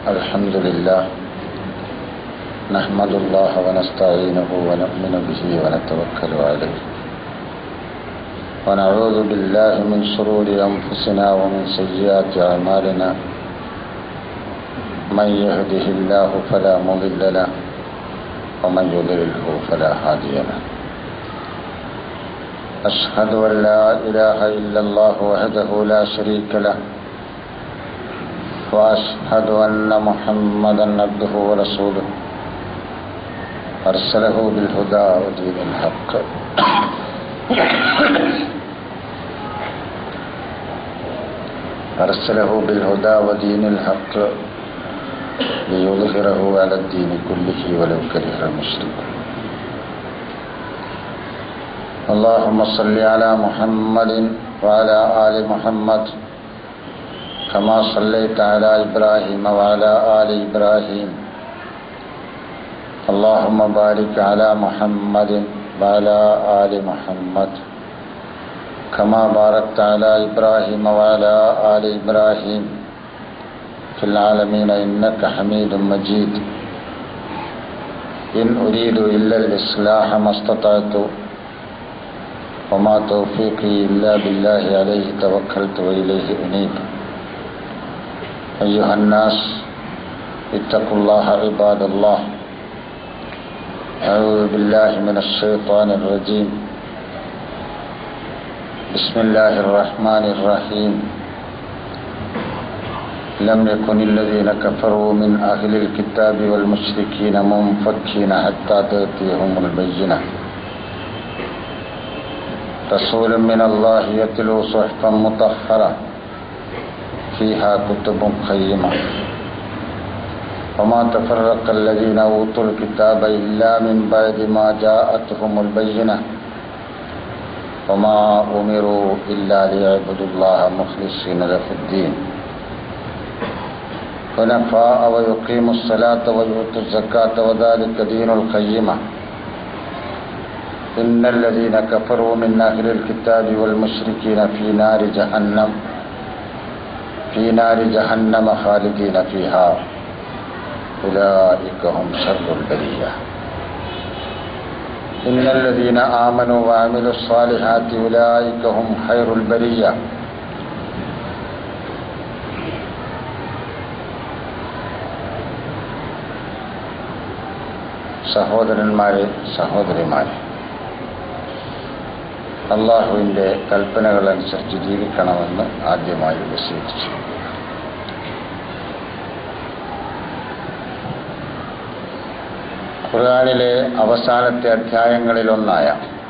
الحمد لله نحمد الله ونستعينه ونؤمن به ونتوكل عليه ونعوذ بالله من شرور أنفسنا ومن سيئات أعمالنا من يهده الله فلا مضل له ومن يضلله فلا هادي له أشهد أن لا إله إلا الله وحده لا شريك له وأشهد أن محمدا عبده ورسوله أرسله بالهدى ودين الحق أرسله بالهدى ودين الحق ليظهره على الدين كله ولو كره المشركون اللهم صل على محمد وعلى آل محمد كما صليت على إبراهيم وعلى آل إبراهيم اللهم بارك على محمد وعلى آل محمد كما باركت على إبراهيم وعلى آل إبراهيم في العالمين إنك حميد مجيد إن أريد إلا الإصلاح ما استطعت وما توفيقي إلا بالله عليه توكلت وإليه أنيب أيها الناس اتقوا الله عباد الله أعوذ بالله من الشيطان الرجيم بسم الله الرحمن الرحيم لم يكن الذين كفروا من أهل الكتاب والمشركين منفكين حتى تأتيهم البينة رسول من الله يتلو صحفا مطهرة فيها كتب قيمة وما تفرق الذين أوتوا الكتاب إلا من بعد ما جاءتهم البينة وما أمروا إلا ليعبدوا الله مخلصين له الدين حنفاء ويقيموا الصلاة ويؤتوا الزكاة وذلك دين القيمة إن الذين كفروا من أهل الكتاب والمشركين في نار جهنم في نار جهنم خالدين فيها أولئك هم شر البرية إن الذين آمنوا وعملوا الصالحات أولئك هم خير البرية സഹോദരന്മാരെ സഹോദരിമാരെ അള്ളാഹുവിൻ്റെ കൽപ്പനകളനുസരിച്ച് ജീവിക്കണമെന്ന് ആദ്യമായി വിശേഷിച്ചു ഖുർആാനിലെ അവസാനത്തെ അധ്യായങ്ങളിലൊന്നായ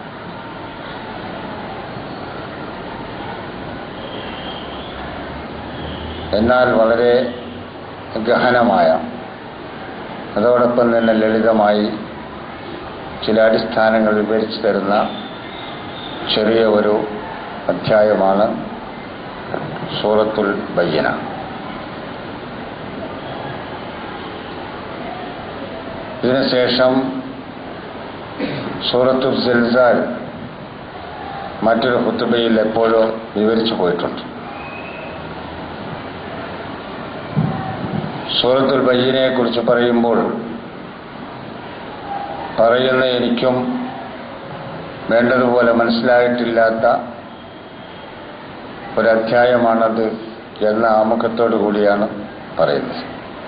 എന്നാൽ വളരെ ഗഹനമായ അതോടൊപ്പം തന്നെ ലളിതമായി ചില അടിസ്ഥാനങ്ങൾ വിവരിച്ചു തരുന്ന ചെറിയ ഒരു അധ്യായമാണ് സൂറത്തുൽ ബയ്യന ഇതിനുശേഷം സൂറത്തുൽ സിൽസാൽ മറ്റൊരു ഹുത്തുബയിൽ എപ്പോഴോ വിവരിച്ചു പോയിട്ടുണ്ട് സൂറത്തുൽ ബയ്യനെ കുറിച്ച് പറയുമ്പോൾ പറയുന്ന എനിക്കും വേണ്ടതുപോലെ മനസ്സിലായിട്ടില്ലാത്ത ഒരധ്യായമാണത് എന്ന ആമുഖത്തോടു കൂടിയാണ് പറയുന്നത്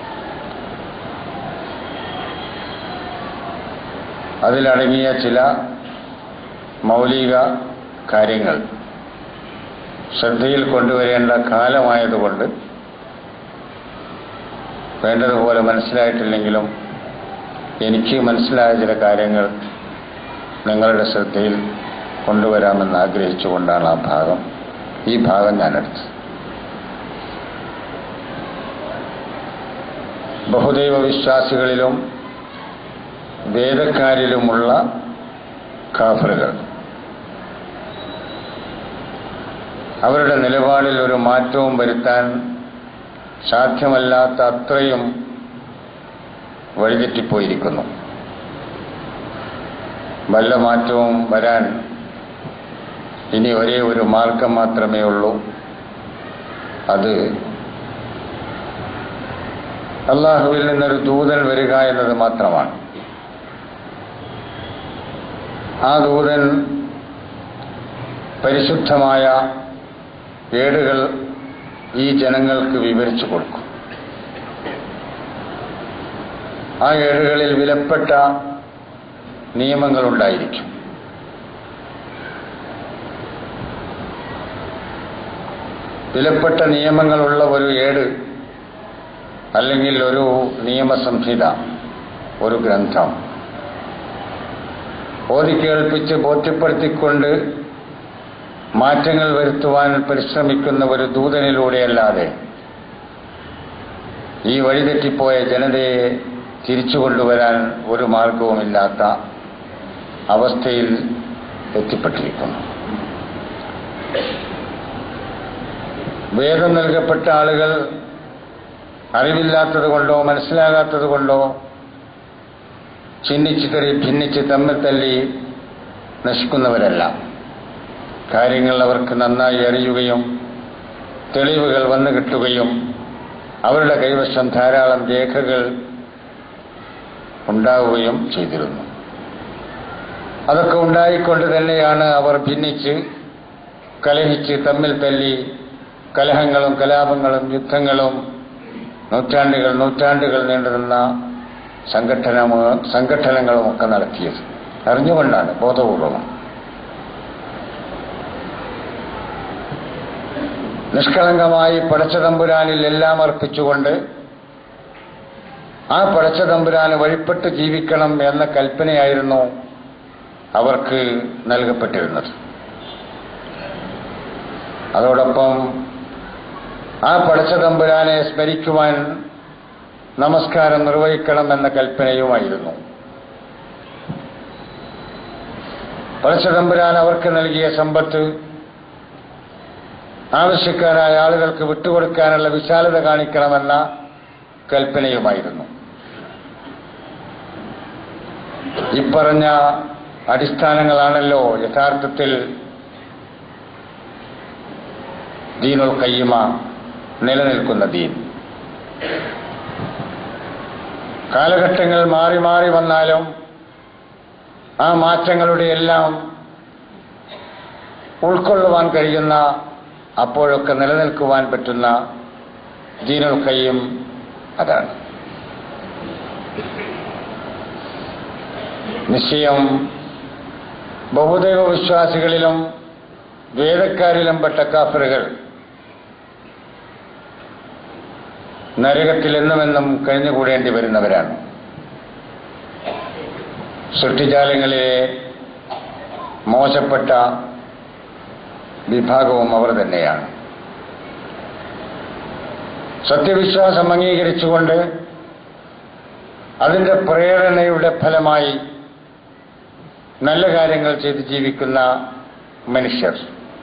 അതിലടങ്ങിയ ചില മൗലിക കാര്യങ്ങൾ ശ്രദ്ധയിൽ കൊണ്ടുവരേണ്ട കാലമായതുകൊണ്ട് വേണ്ടതുപോലെ മനസ്സിലായിട്ടില്ലെങ്കിലും എനിക്ക് മനസ്സിലായ ചില കാര്യങ്ങൾ നിങ്ങളുടെ ശ്രദ്ധയിൽ കൊണ്ടുവരാമെന്ന് ആഗ്രഹിച്ചുകൊണ്ടാണ് ആ ഭാഗം ഈ ഭാഗം ഞാനെടുത്തത് ബഹുദൈവ വിശ്വാസികളിലും വേദക്കാരിലുമുള്ള കാഫറുകൾ അവരുടെ നിലപാടിൽ ഒരു മാറ്റവും വരുത്താൻ സാധ്യമല്ലാത്ത അത്രയും വഴിതെറ്റിപ്പോയിരിക്കുന്നു വല്ല മാറ്റവും വരാൻ ഇനി ഒരേ ഒരു മാർഗം മാത്രമേ ഉള്ളൂ അത് അള്ളാഹുവിൽ നിന്നൊരു ദൂതൻ വരിക എന്നത് മാത്രമാണ് ആ ദൂതൻ പരിശുദ്ധമായ ഏടുകൾ ഈ ജനങ്ങൾക്ക് വിവരിച്ചു കൊടുക്കും ആ ഏടുകളിൽ വിലപ്പെട്ട നിയമങ്ങളുണ്ടായിരിക്കും വിലപ്പെട്ട നിയമങ്ങളുള്ള ഒരു ഏട് അല്ലെങ്കിൽ ഒരു നിയമസംഹിത ഒരു ഗ്രന്ഥം ഓതി കേൾപ്പിച്ച് ബോധ്യപ്പെടുത്തിക്കൊണ്ട് മാറ്റങ്ങൾ വരുത്തുവാൻ പരിശ്രമിക്കുന്ന ഒരു ദൂതനിലൂടെയല്ലാതെ ഈ വഴിതെറ്റിപ്പോയ ജനതയെ തിരിച്ചു കൊണ്ടുവരാൻ ഒരു മാർഗവുമില്ലാത്ത അവസ്ഥയിൽ എത്തിപ്പെട്ടിരിക്കുന്നു വേദം നൽകപ്പെട്ട ആളുകൾ അറിവില്ലാത്തത് കൊണ്ടോ മനസ്സിലാകാത്തത് കൊണ്ടോ ചിഹ്നിച്ച് തെറി ഭിന്നിച്ച് തമ്മിൽ തല്ലി നശിക്കുന്നവരല്ല കാര്യങ്ങൾ അവർക്ക് നന്നായി അറിയുകയും തെളിവുകൾ വന്നു കിട്ടുകയും അവരുടെ കൈവശം ധാരാളം രേഖകൾ ഉണ്ടാവുകയും ചെയ്തിരുന്നു അതൊക്കെ ഉണ്ടായിക്കൊണ്ട് തന്നെയാണ് അവർ ഭിന്നിച്ച് കലഹിച്ച് തമ്മിൽ തല്ലി കലഹങ്ങളും കലാപങ്ങളും യുദ്ധങ്ങളും നൂറ്റാണ്ടുകൾ നൂറ്റാണ്ടുകൾ നീണ്ടുനിന്ന സംഘടന സംഘടനകളും ഒക്കെ നടത്തിയത് അറിഞ്ഞുകൊണ്ടാണ് ബോധപൂർവം നിഷ്കളങ്കമായി പടച്ചതമ്പുരാനിൽ എല്ലാം അർപ്പിച്ചുകൊണ്ട് ആ പടച്ചതമ്പുരാന് വഴിപ്പെട്ട് ജീവിക്കണം എന്ന കൽപ്പനയായിരുന്നു അവർക്ക് നൽകപ്പെട്ടിരുന്നത് അതോടൊപ്പം ആ പടച്ചതമ്പുരാനെ സ്മരിക്കുവാൻ നമസ്കാരം നിർവഹിക്കണം എന്ന കൽപ്പനയുമായിരുന്നു പടച്ചതമ്പുരാൻ അവർക്ക് നൽകിയ സമ്പത്ത് ആവശ്യക്കാരായ ആളുകൾക്ക് വിട്ടുകൊടുക്കാനുള്ള വിശാലത കാണിക്കണമെന്ന കൽപ്പനയുമായിരുന്നു ഇപ്പറഞ്ഞ അടിസ്ഥാനങ്ങളാണല്ലോ യഥാർത്ഥത്തിൽ ദീനുൽ കയ്യമ നിലനിൽക്കുന്ന ദീൻ കാലഘട്ടങ്ങൾ മാറി മാറി വന്നാലും ആ മാറ്റങ്ങളുടെ എല്ലാം ഉൾക്കൊള്ളുവാൻ കഴിയുന്ന അപ്പോഴൊക്കെ നിലനിൽക്കുവാൻ പറ്റുന്ന ദീനുൽ കയ്യം അതാണ് നിശ്ചയം ബഹുദൈവ വിശ്വാസികളിലും വേദക്കാരിലും പെട്ട കാഫറുകൾ നരകത്തിൽ എന്നുമെന്നും കഴിഞ്ഞുകൂടേണ്ടി വരുന്നവരാണ് സൃഷ്ടിജാലങ്ങളിലെ മോശപ്പെട്ട വിഭാഗവും അവർ തന്നെയാണ് സത്യവിശ്വാസം അംഗീകരിച്ചുകൊണ്ട് അതിൻ്റെ പ്രേരണയുടെ ഫലമായി നല്ല കാര്യങ്ങൾ ചെയ്ത് ജീവിക്കുന്ന മനുഷ്യർ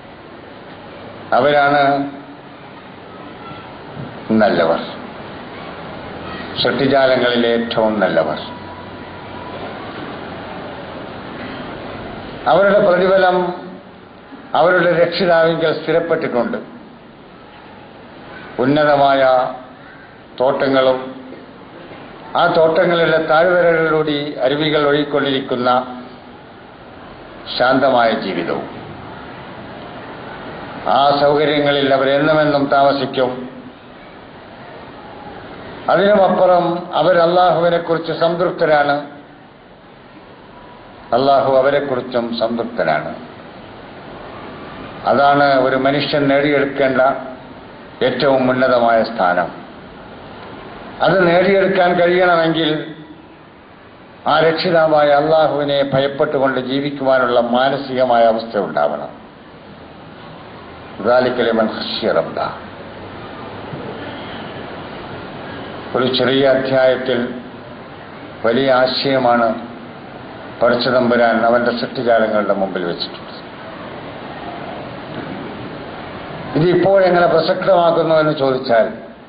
അവരാണ് നല്ലവർ സൃഷ്ടിജാലങ്ങളിലെ ഏറ്റവും നല്ലവർ അവരുടെ പ്രതിഫലം അവരുടെ രക്ഷിതാവിങ്കൽ സ്ഥിരപ്പെട്ടിട്ടുണ്ട് ഉന്നതമായ തോട്ടങ്ങളും ആ തോട്ടങ്ങളിലെ താഴ്വരകളിലൂടെ അരുവികൾ ഒഴുകിക്കൊണ്ടിരിക്കുന്ന ശാന്തമായ ജീവിതവും ആ സൗകര്യങ്ങളിൽ അവരെന്നുമെന്നും താമസിക്കും അതിനുമപ്പുറം അവർ അള്ളാഹുവിനെക്കുറിച്ച് സംതൃപ്തരാണ് അള്ളാഹു അവരെക്കുറിച്ചും സംതൃപ്തനാണ് അതാണ് ഒരു മനുഷ്യൻ നേടിയെടുക്കേണ്ട ഏറ്റവും ഉന്നതമായ സ്ഥാനം അത് നേടിയെടുക്കാൻ കഴിയണമെങ്കിൽ ആ രക്ഷിതാവായ അള്ളാഹുവിനെ ഭയപ്പെട്ടുകൊണ്ട് ജീവിക്കുവാനുള്ള മാനസികമായ അവസ്ഥ ഉണ്ടാവണം ദാലിക്കലിമൻ ഹഷ്യറബ്ദ ഒരു ചെറിയ അധ്യായത്തിൽ വലിയ ആശയമാണ് പറിച്ചതമ്പുരാൻ അവന്റെ സൃഷ്ടിജാലങ്ങളുടെ മുമ്പിൽ വെച്ചിട്ടുണ്ട് ഇത് ഇപ്പോഴെങ്ങനെ പ്രസക്തമാക്കുന്നു എന്ന് ചോദിച്ചാൽ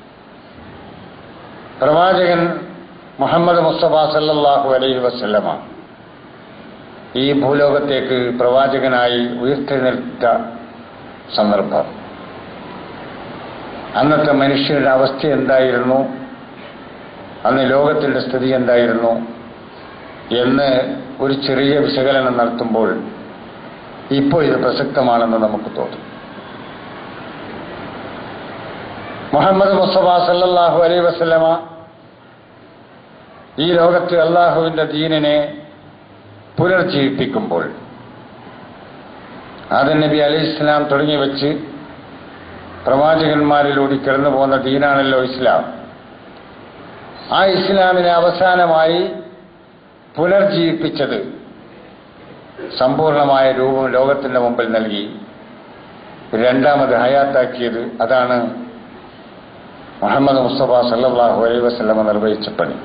പ്രവാചകൻ മുഹമ്മദ് മുസ്തഫ സല്ലല്ലാഹു അലൈഹി വസല്ലമ ഈ ഭൂലോകത്തേക്ക് പ്രവാചകനായി ഉയർത്തെഴുന്നേറ്റ സന്ദർഭം അന്നത്തെ മനുഷ്യരുടെ അവസ്ഥ എന്തായിരുന്നു അന്ന് ലോകത്തിന്റെ സ്ഥിതി എന്തായിരുന്നു എന്ന് ഒരു ചെറിയ വിശകലനം നടത്തുമ്പോൾ ഇപ്പോൾ ഇത് പ്രസക്തമാണെന്ന് നമുക്ക് തോന്നും മുഹമ്മദ് മുസ്തഫ സല്ലല്ലാഹു അലൈ വസല്ലമ ഈ ലോകത്ത് അള്ളാഹുവിന്റെ ദീനിനെ പുനർജീവിപ്പിക്കുമ്പോൾ ആദൻ നബി അലൈഹി ഇസ്ലാം തുടങ്ങി വെച്ച് പ്രവാചകന്മാരിലൂടെ കടന്നു പോകുന്ന ദീനാണല്ലോ ഇസ്ലാം ആ ഇസ്ലാമിനെ അവസാനമായി പുനർജീവിപ്പിച്ചത് സമ്പൂർണമായ രൂപം ലോകത്തിന്റെ മുമ്പിൽ നൽകി രണ്ടാമത് ഹയാത്താക്കിയത് അതാണ് മുഹമ്മദ് മുസ്തഫ സല്ലാഹു അലൈ വസ്ലമ നിർവഹിച്ച പണി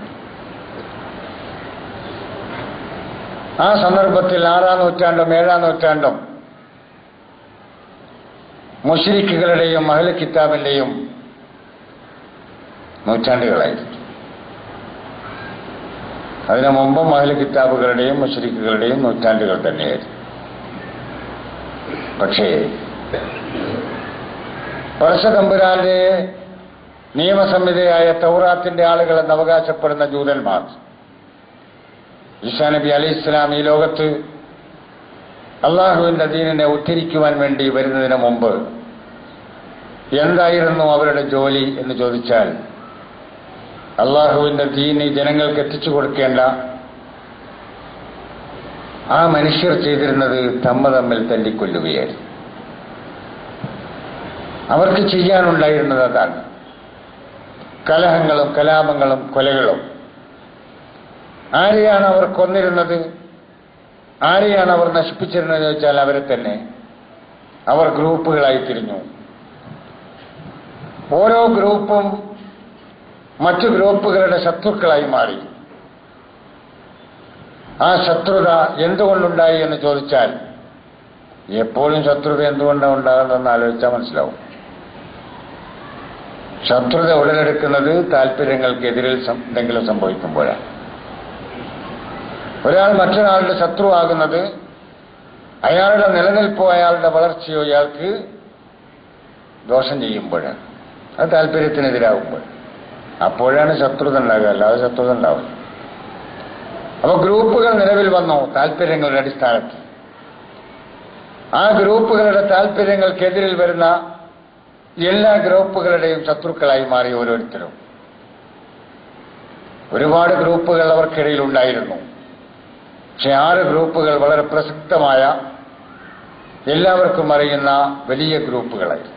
ആ സന്ദർഭത്തിൽ ആറാം നൂറ്റാണ്ടും ഏഴാം നൂറ്റാണ്ടും മുഷരിക്കുകളുടെയും മഹൽ കിതാബിന്റെയും നൂറ്റാണ്ടുകളായിരുന്നു അതിനു മുമ്പ് മഹൽ കിതാബുകളുടെയും മുഷരിക്കുകളുടെയും നൂറ്റാണ്ടുകൾ തന്നെയായിരുന്നു പക്ഷേ പരശതമ്പുരാന്റെ നിയമസംഹിതയായ തൗറാത്തിന്റെ ആളുകളെന്ന് അവകാശപ്പെടുന്ന ജൂതന്മാർ ഈസാ നബി അലി ഇസ്ലാം ഈ ലോകത്ത് അള്ളാഹുവിന്റെ ദീനിനെ ഉദ്ധരിക്കുവാൻ വേണ്ടി വരുന്നതിന് മുമ്പ് എന്തായിരുന്നു അവരുടെ ജോലി എന്ന് ചോദിച്ചാൽ അള്ളാഹുവിന്റെ ദീനി ജനങ്ങൾക്ക് എത്തിച്ചു കൊടുക്കേണ്ട ആ മനുഷ്യർ ചെയ്തിരുന്നത് തമ്മ തമ്മിൽ തല്ലിക്കൊല്ലുകയായിരുന്നു അവർക്ക് ചെയ്യാനുണ്ടായിരുന്നത് അതാണ് കലഹങ്ങളും കലാപങ്ങളും കൊലകളും ആരെയാണ് അവർ കൊന്നിരുന്നത് ആരെയാണ് അവർ നശിപ്പിച്ചിരുന്നത് ചോദിച്ചാൽ അവരെ തന്നെ അവർ ഗ്രൂപ്പുകളായി തിരിഞ്ഞു ഓരോ ഗ്രൂപ്പും മറ്റു ഗ്രൂപ്പുകളുടെ ശത്രുക്കളായി മാറി ആ ശത്രുത എന്തുകൊണ്ടുണ്ടായി എന്ന് ചോദിച്ചാൽ എപ്പോഴും ശത്രുത എന്തുകൊണ്ടാണ് ഉണ്ടാകുന്നതെന്ന് ആലോചിച്ചാൽ മനസ്സിലാവും ശത്രുത ഉടലെടുക്കുന്നത് താല്പര്യങ്ങൾക്കെതിരിൽ എന്തെങ്കിലും സംഭവിക്കുമ്പോഴാണ് ഒരാൾ മറ്റൊരാളുടെ ശത്രുവാകുന്നത് അയാളുടെ നിലനിൽപ്പോ അയാളുടെ വളർച്ചയോ അയാൾക്ക് ദോഷം ചെയ്യുമ്പോഴാണ് അത് താല്പര്യത്തിനെതിരാകുമ്പോൾ അപ്പോഴാണ് ശത്രുത ഉണ്ടാകുക അല്ലാതെ ശത്രുത ഉണ്ടാവും അപ്പൊ ഗ്രൂപ്പുകൾ നിലവിൽ വന്നു താല്പര്യങ്ങളുടെ അടിസ്ഥാനത്തിൽ ആ ഗ്രൂപ്പുകളുടെ താല്പര്യങ്ങൾക്കെതിരിൽ വരുന്ന എല്ലാ ഗ്രൂപ്പുകളുടെയും ശത്രുക്കളായി മാറി ഓരോരുത്തരും ഒരുപാട് ഗ്രൂപ്പുകൾ അവർക്കിടയിൽ ഉണ്ടായിരുന്നു പക്ഷെ ആറ് ഗ്രൂപ്പുകൾ വളരെ പ്രസക്തമായ എല്ലാവർക്കും അറിയുന്ന വലിയ ഗ്രൂപ്പുകളായിരുന്നു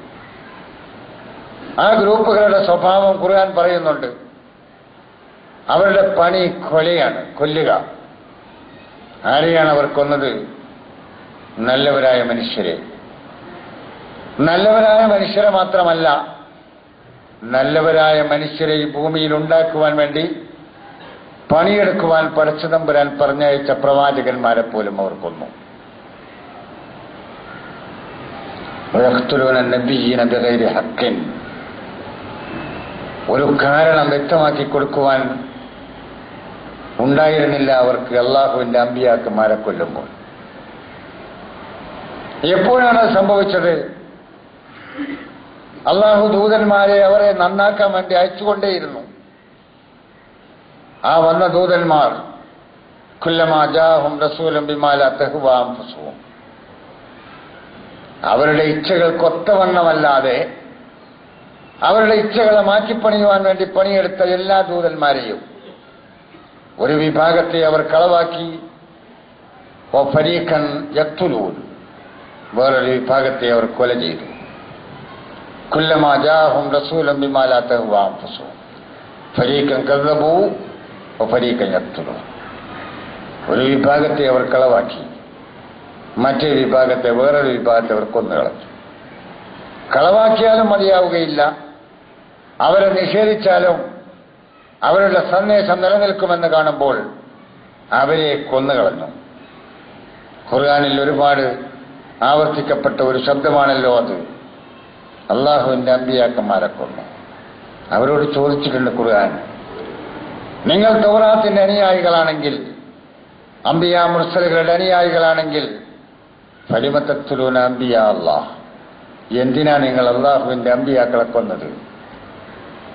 ആ ഗ്രൂപ്പുകളുടെ സ്വഭാവം ഖുർആൻ പറയുന്നുണ്ട് അവരുടെ പണി കൊലയാണ് കൊല്ലുക ആരെയാണ് അവർ കൊന്നത് നല്ലവരായ മനുഷ്യരെ നല്ലവരായ മനുഷ്യരെ മാത്രമല്ല നല്ലവരായ മനുഷ്യരെ ഈ ഭൂമിയിൽ ഉണ്ടാക്കുവാൻ വേണ്ടി പണിയെടുക്കുവാൻ പടച്ചതമ്പുരാൻ പറഞ്ഞയച്ച പ്രവാചകന്മാരെ പോലും അവർ കൊന്നു ഹക്കിൻ ഒരു കാരണം വ്യക്തമാക്കി കൊടുക്കുവാൻ ഉണ്ടായിരുന്നില്ല അവർക്ക് അള്ളാഹുവിന്റെ അമ്പിയാക്കന്മാരെ കൊല്ലുമ്പോൾ എപ്പോഴാണ് അത് സംഭവിച്ചത് അള്ളാഹു ദൂതന്മാരെ അവരെ നന്നാക്കാൻ വേണ്ടി അയച്ചുകൊണ്ടേയിരുന്നു ആ വന്ന ദൂതന്മാർ കുല്ലമാജാഹും റസൂലും ബിമാല തെഹുവാം ഫസുവും അവരുടെ ഇച്ഛകൾക്കൊത്തവണ്ണമല്ലാതെ അവരുടെ ഇച്ഛകളെ മാറ്റിപ്പണിയുവാൻ വേണ്ടി പണിയെടുത്ത എല്ലാ ദൂതന്മാരെയും ഒരു വിഭാഗത്തെ അവർ കളവാക്കി ഫരീഖൻ യക്തുലൂൻ വേറൊരു വിഭാഗത്തെ അവർ കൊല ചെയ്തു കുല്ലമാജാഹും റസൂലും ബിമാല തെഹുവാം ഫസുവും ഫരീഖൻ കഥബൂ ഫരീഖൻ യക്തുലൂ ഒരു വിഭാഗത്തെ അവർ കളവാക്കി മറ്റേ വിഭാഗത്തെ വേറൊരു വിഭാഗത്തെ അവർ കൊന്നുകളഞ്ഞു കളവാക്കിയാലും മതിയാവുകയില്ല അവരെ നിഷേധിച്ചാലും അവരുടെ സന്ദേശം നിലനിൽക്കുമെന്ന് കാണുമ്പോൾ അവരെ കൊന്നുകളഞ്ഞു ഖുർആാനിൽ ഒരുപാട് ആവർത്തിക്കപ്പെട്ട ഒരു ശബ്ദമാണല്ലോ അത് അള്ളാഹുവിന്റെ അമ്പിയാക്കന്മാരെ കൊന്നു അവരോട് ചോദിച്ചിട്ടുണ്ട് ഖുർആൻ നിങ്ങൾ തൗറാത്തിന്റെ അനുയായികളാണെങ്കിൽ അമ്പിയ മുർസലുകളുടെ അനുയായികളാണെങ്കിൽ ഫലിമത്തത്തുലൂന അമ്പിയ അള്ളാഹ് എന്തിനാ നിങ്ങൾ അള്ളാഹുവിന്റെ അമ്പിയാക്കളെ കൊന്നത്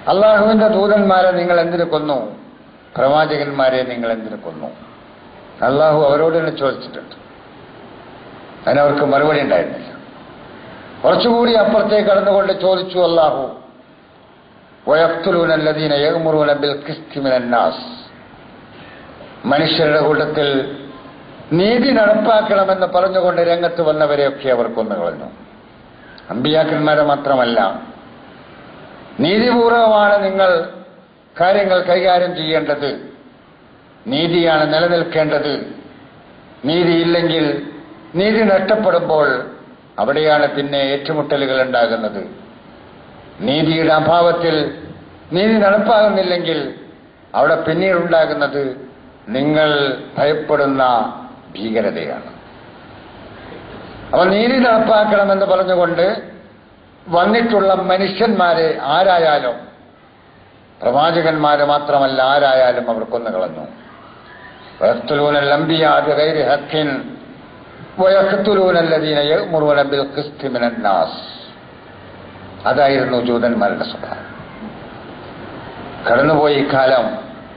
അള്ളാഹുവിന്റെ ദൂതന്മാരെ നിങ്ങൾ എന്തിനു കൊന്നു പ്രവാചകന്മാരെ നിങ്ങൾ എന്തിനു കൊന്നു അള്ളാഹു അവരോട് തന്നെ ചോദിച്ചിട്ടുണ്ട് അതിനവർക്ക് മറുപടി ഉണ്ടായിരുന്നില്ല കുറച്ചുകൂടി അപ്പുറത്തേക്ക് കടന്നുകൊണ്ട് ചോദിച്ചു അള്ളാഹു വയക്തുലൂനല്ലദീന യഗ്മുറൂന ബിൽ ഖിസ്തി മിനന്നാസ് മനുഷ്യരുടെ കൂട്ടത്തിൽ നീതി നടപ്പാക്കണമെന്ന് പറഞ്ഞുകൊണ്ട് രംഗത്ത് വന്നവരെയൊക്കെ അവർ കൊന്നുകളഞ്ഞു അമ്പിയാക്കന്മാരെ മാത്രമല്ല നീതിപൂർവമാണ് നിങ്ങൾ കാര്യങ്ങൾ കൈകാര്യം ചെയ്യേണ്ടത് നീതിയാണ് നിലനിൽക്കേണ്ടത് നീതിയില്ലെങ്കിൽ നീതി നഷ്ടപ്പെടുമ്പോൾ അവിടെയാണ് പിന്നെ ഏറ്റുമുട്ടലുകൾ ഉണ്ടാകുന്നത് നീതിയുടെ അഭാവത്തിൽ നീതി നടപ്പാകുന്നില്ലെങ്കിൽ അവിടെ പിന്നീടുണ്ടാകുന്നത് നിങ്ങൾ ഭയപ്പെടുന്ന ഭീകരതയാണ് അപ്പൊ നീതി നടപ്പാക്കണമെന്ന് പറഞ്ഞുകൊണ്ട് വന്നിട്ടുള്ള മനുഷ്യന്മാരെ ആരായാലും പ്രവാചകന്മാരെ മാത്രമല്ല ആരായാലും അവർ കൊന്നുകളഞ്ഞു വയക്തുലൂനൽ അംബിയാദ് ഗൈരി ഹക്കിൻ വയക്തുലൂനല്ലദീന യഅ്മുറൂന ബിൽ ഖിസ്തി മിനന്നാസ് അതായിരുന്നു ജൂതന്മാരുടെ സ്വഭാവം കടന്നുപോയി കാലം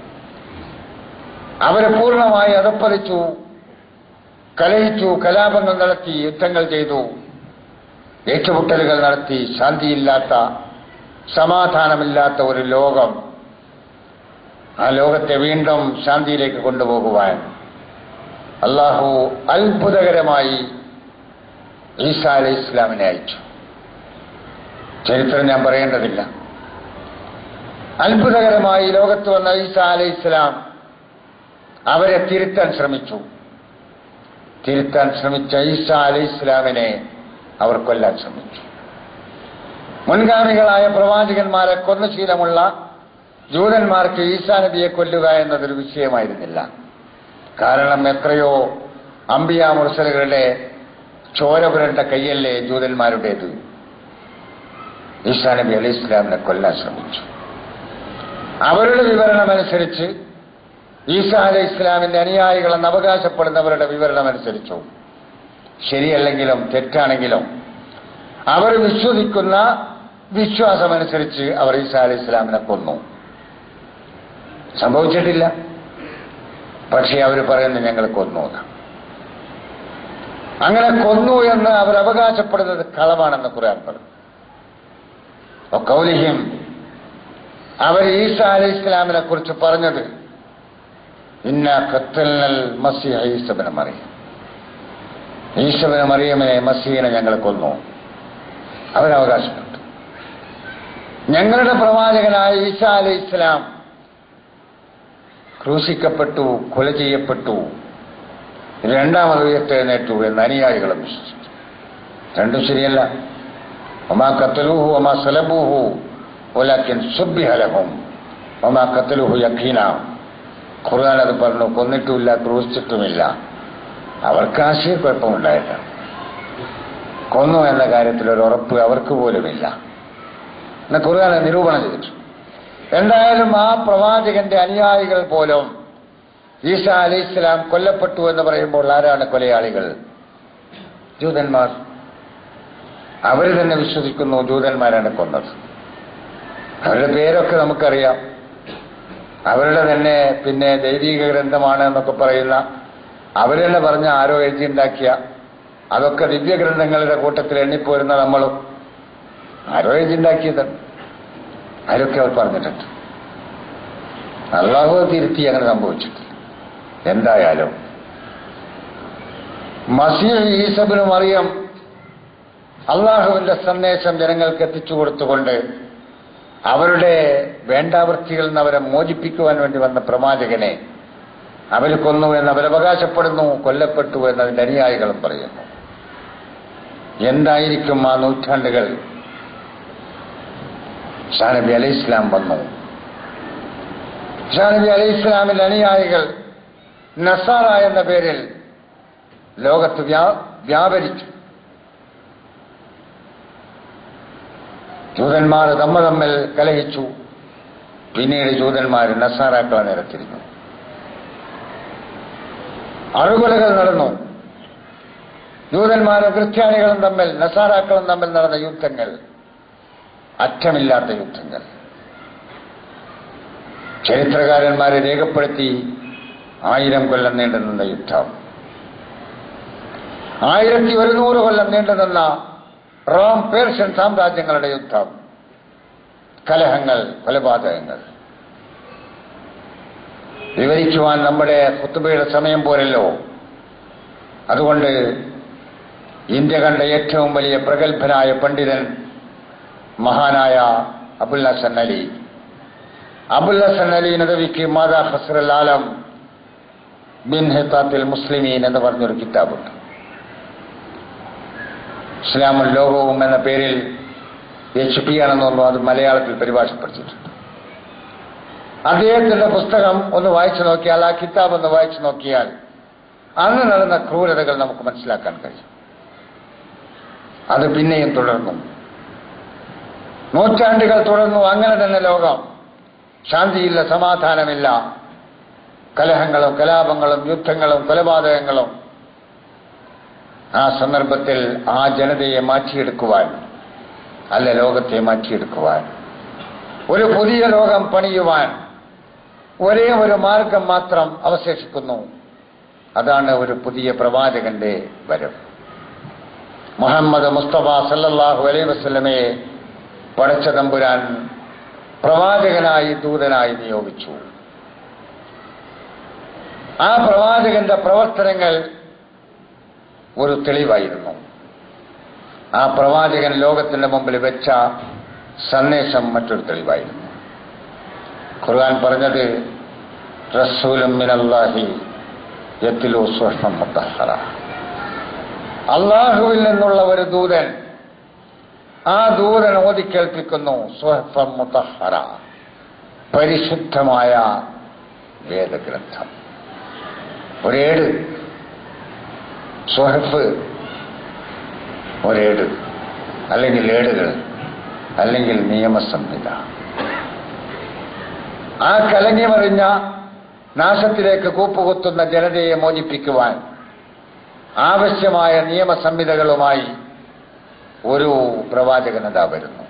അവരെ പൂർണ്ണമായി അതപ്പതിച്ചു കലഹിച്ചു കലാപങ്ങൾ നടത്തി യുദ്ധങ്ങൾ ചെയ്തു ഏറ്റുമുട്ടലുകൾ നടത്തി ശാന്തിയില്ലാത്ത സമാധാനമില്ലാത്ത ഒരു ലോകം ആ ലോകത്തെ വീണ്ടും ശാന്തിയിലേക്ക് കൊണ്ടുപോകുവാൻ അള്ളാഹു അത്ഭുതകരമായി ഈസ അലൈഹി ഇസ്ലാമിനെ അയച്ചു ചരിത്രം ഞാൻ പറയേണ്ടതില്ല അത്ഭുതകരമായി ലോകത്ത് വന്ന ഈസ അലൈഹി ഇസ്ലാം അവരെ തിരുത്താൻ ശ്രമിച്ചു തിരുത്താൻ ശ്രമിച്ച ഈസ അലൈഹി ഇസ്ലാമിനെ അവർ കൊല്ലാൻ ശ്രമിച്ചു മുൻഗാമികളായ പ്രവാചകന്മാരെ കൊന്ന ശീലമുള്ള ജൂതന്മാർക്ക് ഈസാ നബിയെ കൊല്ലുക എന്നതൊരു വിഷയമായിരുന്നില്ല കാരണം എത്രയോ അമ്പിയ മുർസലുകളുടെ ചോര പുരണ്ട കയ്യല്ലേ ജൂതന്മാരുടേത് ഈസാ നബി അലി ഇസ്ലാമിനെ കൊല്ലാൻ ശ്രമിച്ചു അവരുടെ വിവരണമനുസരിച്ച് ഈസ അലി ഇസ്ലാമിന്റെ അനുയായികളെന്ന് അവകാശപ്പെടുന്നവരുടെ വിവരണമനുസരിച്ചു ശരിയല്ലെങ്കിലും തെറ്റാണെങ്കിലും അവർ വിശ്വസിക്കുന്ന വിശ്വാസമനുസരിച്ച് അവർ ഈസ അലി ഇസ്ലാമിനെ കൊന്നു സംഭവിച്ചിട്ടില്ല പക്ഷേ അവർ പറയുന്നു ഞങ്ങൾ കൊന്നു എന്ന്. അങ്ങനെ കൊന്നു എന്ന് അവർ അവകാശപ്പെടുന്നത് കളവാണെന്ന് ഖുർആൻ പറഞ്ഞു കൗലിഹിം അവർ ഈസ അലി ഇസ്ലാമിനെ കുറിച്ച് പറഞ്ഞത് ഇന്ന കത്തൽ മസിഹ ഈസബിനെ മറിയം ഈസബിനെ മറിയമിനെ മസീനെ ഞങ്ങൾ കൊന്നു അവരവകാശപ്പെട്ടു ഞങ്ങളുടെ പ്രവാചകനായ ഈസ അലി ഇസ്ലാം ക്രൂശിക്കപ്പെട്ടു കൊല ചെയ്യപ്പെട്ടു രണ്ടാമത് ഉയർത്തെഴുന്നേറ്റു എന്ന് അനുയായികളും വിശ്വസിച്ചു രണ്ടും ശരിയല്ല ഒമാ കത്തലൂഹു ഒമാ സലബൂഹു ഒലാക്കിൻ സുബിഹലഹും ഒമാ കത്തലൂഹു യഖീന ഖുർആൻ അത് പറഞ്ഞു കൊന്നിട്ടുമില്ല ക്രൂശിച്ചിട്ടുമില്ല അവർക്ക് ആശയക്കുഴപ്പമുണ്ടായിട്ടാണ് കൊന്നു എന്ന കാര്യത്തിൽ ഒരു ഉറപ്പ് അവർക്ക് പോലുമില്ല എന്ന ഖുർആൻ നിരൂപണം ചെയ്തിട്ടു എന്തായാലും ആ പ്രവാചകന്റെ അനുയായികൾ പോലും ഈസ അലി ഇസ്ലാം കൊല്ലപ്പെട്ടു എന്ന് പറയുമ്പോൾ ആരാണ് കൊലയാളികൾ ജൂതന്മാർ അവർ തന്നെ വിശ്വസിക്കുന്നു ജൂതന്മാരാണ് കൊന്നത് അവരുടെ പേരൊക്കെ നമുക്കറിയാം അവരുടെ തന്നെ പിന്നെ ദൈവിക ഗ്രന്ഥമാണ് എന്നൊക്കെ പറയുന്ന അവർ തന്നെ പറഞ്ഞ ആരോ എഴുതിയുണ്ടാക്കിയ അതൊക്കെ ദിവ്യഗ്രന്ഥങ്ങളുടെ കൂട്ടത്തിൽ എണ്ണിപ്പോരുന്ന നമ്മളും ആരോ എഴുതിയുണ്ടാക്കിയതാണ് ആരൊക്കെ അവർ പറഞ്ഞിട്ടുണ്ട് അള്ളാഹു തിരുത്തി അങ്ങനെ സംഭവിച്ചിട്ടില്ല എന്തായാലും മസീഹ് ഈസബിന് മറിയം അള്ളാഹുവിന്റെ സന്ദേശം ജനങ്ങൾക്ക് എത്തിച്ചു കൊടുത്തുകൊണ്ട് അവരുടെ വേണ്ടാവൃത്തികളിൽ നിന്ന് അവരെ മോചിപ്പിക്കുവാൻ വേണ്ടി വന്ന പ്രവാചകനെ അവർ കൊന്നു എന്ന് അവരവകാശപ്പെടുന്നു കൊല്ലപ്പെട്ടു എന്നതിന്റെ അനുയായികളും പറയുന്നു എന്തായിരിക്കും ആ നൂറ്റാണ്ടുകൾ ഷാനബി അലൈഹി ഇസ്ലാം വന്നു ഷാനബി അലൈഹി ഇസ്ലാമിന്റെ അനുയായികൾ നസാറ എന്ന പേരിൽ ലോകത്ത് വ്യാ- വ്യാപരിച്ചു ജൂതന്മാർ തമ്മ തമ്മിൽ കലഹിച്ചു പിന്നീട് ജൂതന്മാർ നസാറാക്കളെ നിരത്തിരിഞ്ഞു അറുകൊലകൾ നടന്നു ജൂതന്മാരും ക്രിസ്ത്യാനികളും തമ്മിൽ നസാറാക്കളും തമ്മിൽ നടന്ന യുദ്ധങ്ങൾ അറ്റമില്ലാത്ത യുദ്ധങ്ങൾ ചരിത്രകാരന്മാരെ രേഖപ്പെടുത്തി ആയിരം കൊല്ലം നീണ്ടുനിന്ന യുദ്ധം ആയിരത്തി ഒരുന്നൂറ് കൊല്ലം നീണ്ടുനിന്ന റോം പേർഷ്യൻ സാമ്രാജ്യങ്ങളുടെ യുദ്ധം കലഹങ്ങൾ കൊലപാതകങ്ങൾ വിവരിക്കുവാൻ നമ്മുടെ കുത്തുബയുടെ സമയം പോരല്ലോ അതുകൊണ്ട് ഇന്ത്യ കണ്ട ഏറ്റവും വലിയ പ്രഗത്ഭനായ പണ്ഡിതൻ മഹാനായ അബുൽ ഹസൻ അലി അബുൽ ഹസൻ അലി നദവിക്ക് മാതാ ഹസ്രൽ ആലം ബിൻ ഹിത്താത്തിൽ മുസ്ലിമീൻ എന്ന് പറഞ്ഞൊരു കിതാബുണ്ട് ഇസ്ലാമും ലോകവും എന്ന പേരിൽ എച്ച് പി ആണെന്ന് പറഞ്ഞു അത് മലയാളത്തിൽ പരിഭാഷപ്പെടുത്തിയിട്ടുണ്ട് അദ്ദേഹത്തിന്റെ പുസ്തകം ഒന്ന് വായിച്ചു നോക്കിയാൽ ആ കിതാബ് ഒന്ന് വായിച്ചു നോക്കിയാൽ അന്ന് നടന്ന ക്രൂരതകൾ നമുക്ക് മനസ്സിലാക്കാൻ കഴിയും അത് പിന്നെയും തുടർന്നു നൂറ്റാണ്ടുകൾ തുടർന്നു അങ്ങനെ തന്നെ ലോകം ശാന്തിയില്ല സമാധാനമില്ല കലഹങ്ങളും കലാപങ്ങളും യുദ്ധങ്ങളും കൊലപാതകങ്ങളും ആ സന്ദർഭത്തിൽ ആ ജനതയെ മാറ്റിയെടുക്കുവാൻ അല്ല ലോകത്തെ മാറ്റിയെടുക്കുവാൻ ഒരു പുതിയ ലോകം പണിയുവാൻ ഒരേ ഒരു മാർഗം മാത്രം അവശേഷിക്കുന്നു അതാണ് ഒരു പുതിയ പ്രവാചകന്റെ വരവ് മുഹമ്മദ് മുസ്തഫ സല്ലല്ലാഹു അലൈ വസ്ലമയെ പടച്ച തമ്പുരാൻ പ്രവാചകനായി ദൂതനായി നിയോഗിച്ചു ആ പ്രവാചകന്റെ പ്രവർത്തനങ്ങൾ ഒരു തെളിവായിരുന്നു ആ പ്രവാചകൻ ലോകത്തിന്റെ മുമ്പിൽ വെച്ച സന്ദേശം മറ്റൊരു തെളിവായിരുന്നു ഖുർആൻ പറഞ്ഞത് റസൂലും മിനല്ലാഹി യത്തിലു സുഹം മുത്തഹറ അള്ളാഹുവിൽ നിന്നുള്ള ഒരു ദൂതൻ ആ ദൂതൻ ഓതിക്കേൽപ്പിക്കുന്നു സുഹഫം മുത്തഹറ പരിശുദ്ധമായ വേദഗ്രന്ഥം ഒരേട് സുഹഫ് ഒരേട് അല്ലെങ്കിൽ ഏടുകൾ അല്ലെങ്കിൽ നിയമസംഹിത ആ കലങ്ങി മറിഞ്ഞ നാശത്തിലേക്ക് കൂപ്പുകുത്തുന്ന ജനതയെ മോചിപ്പിക്കുവാൻ ആവശ്യമായ നിയമസംഹിതകളുമായി ഒരു പ്രവാചകനത വരുന്നു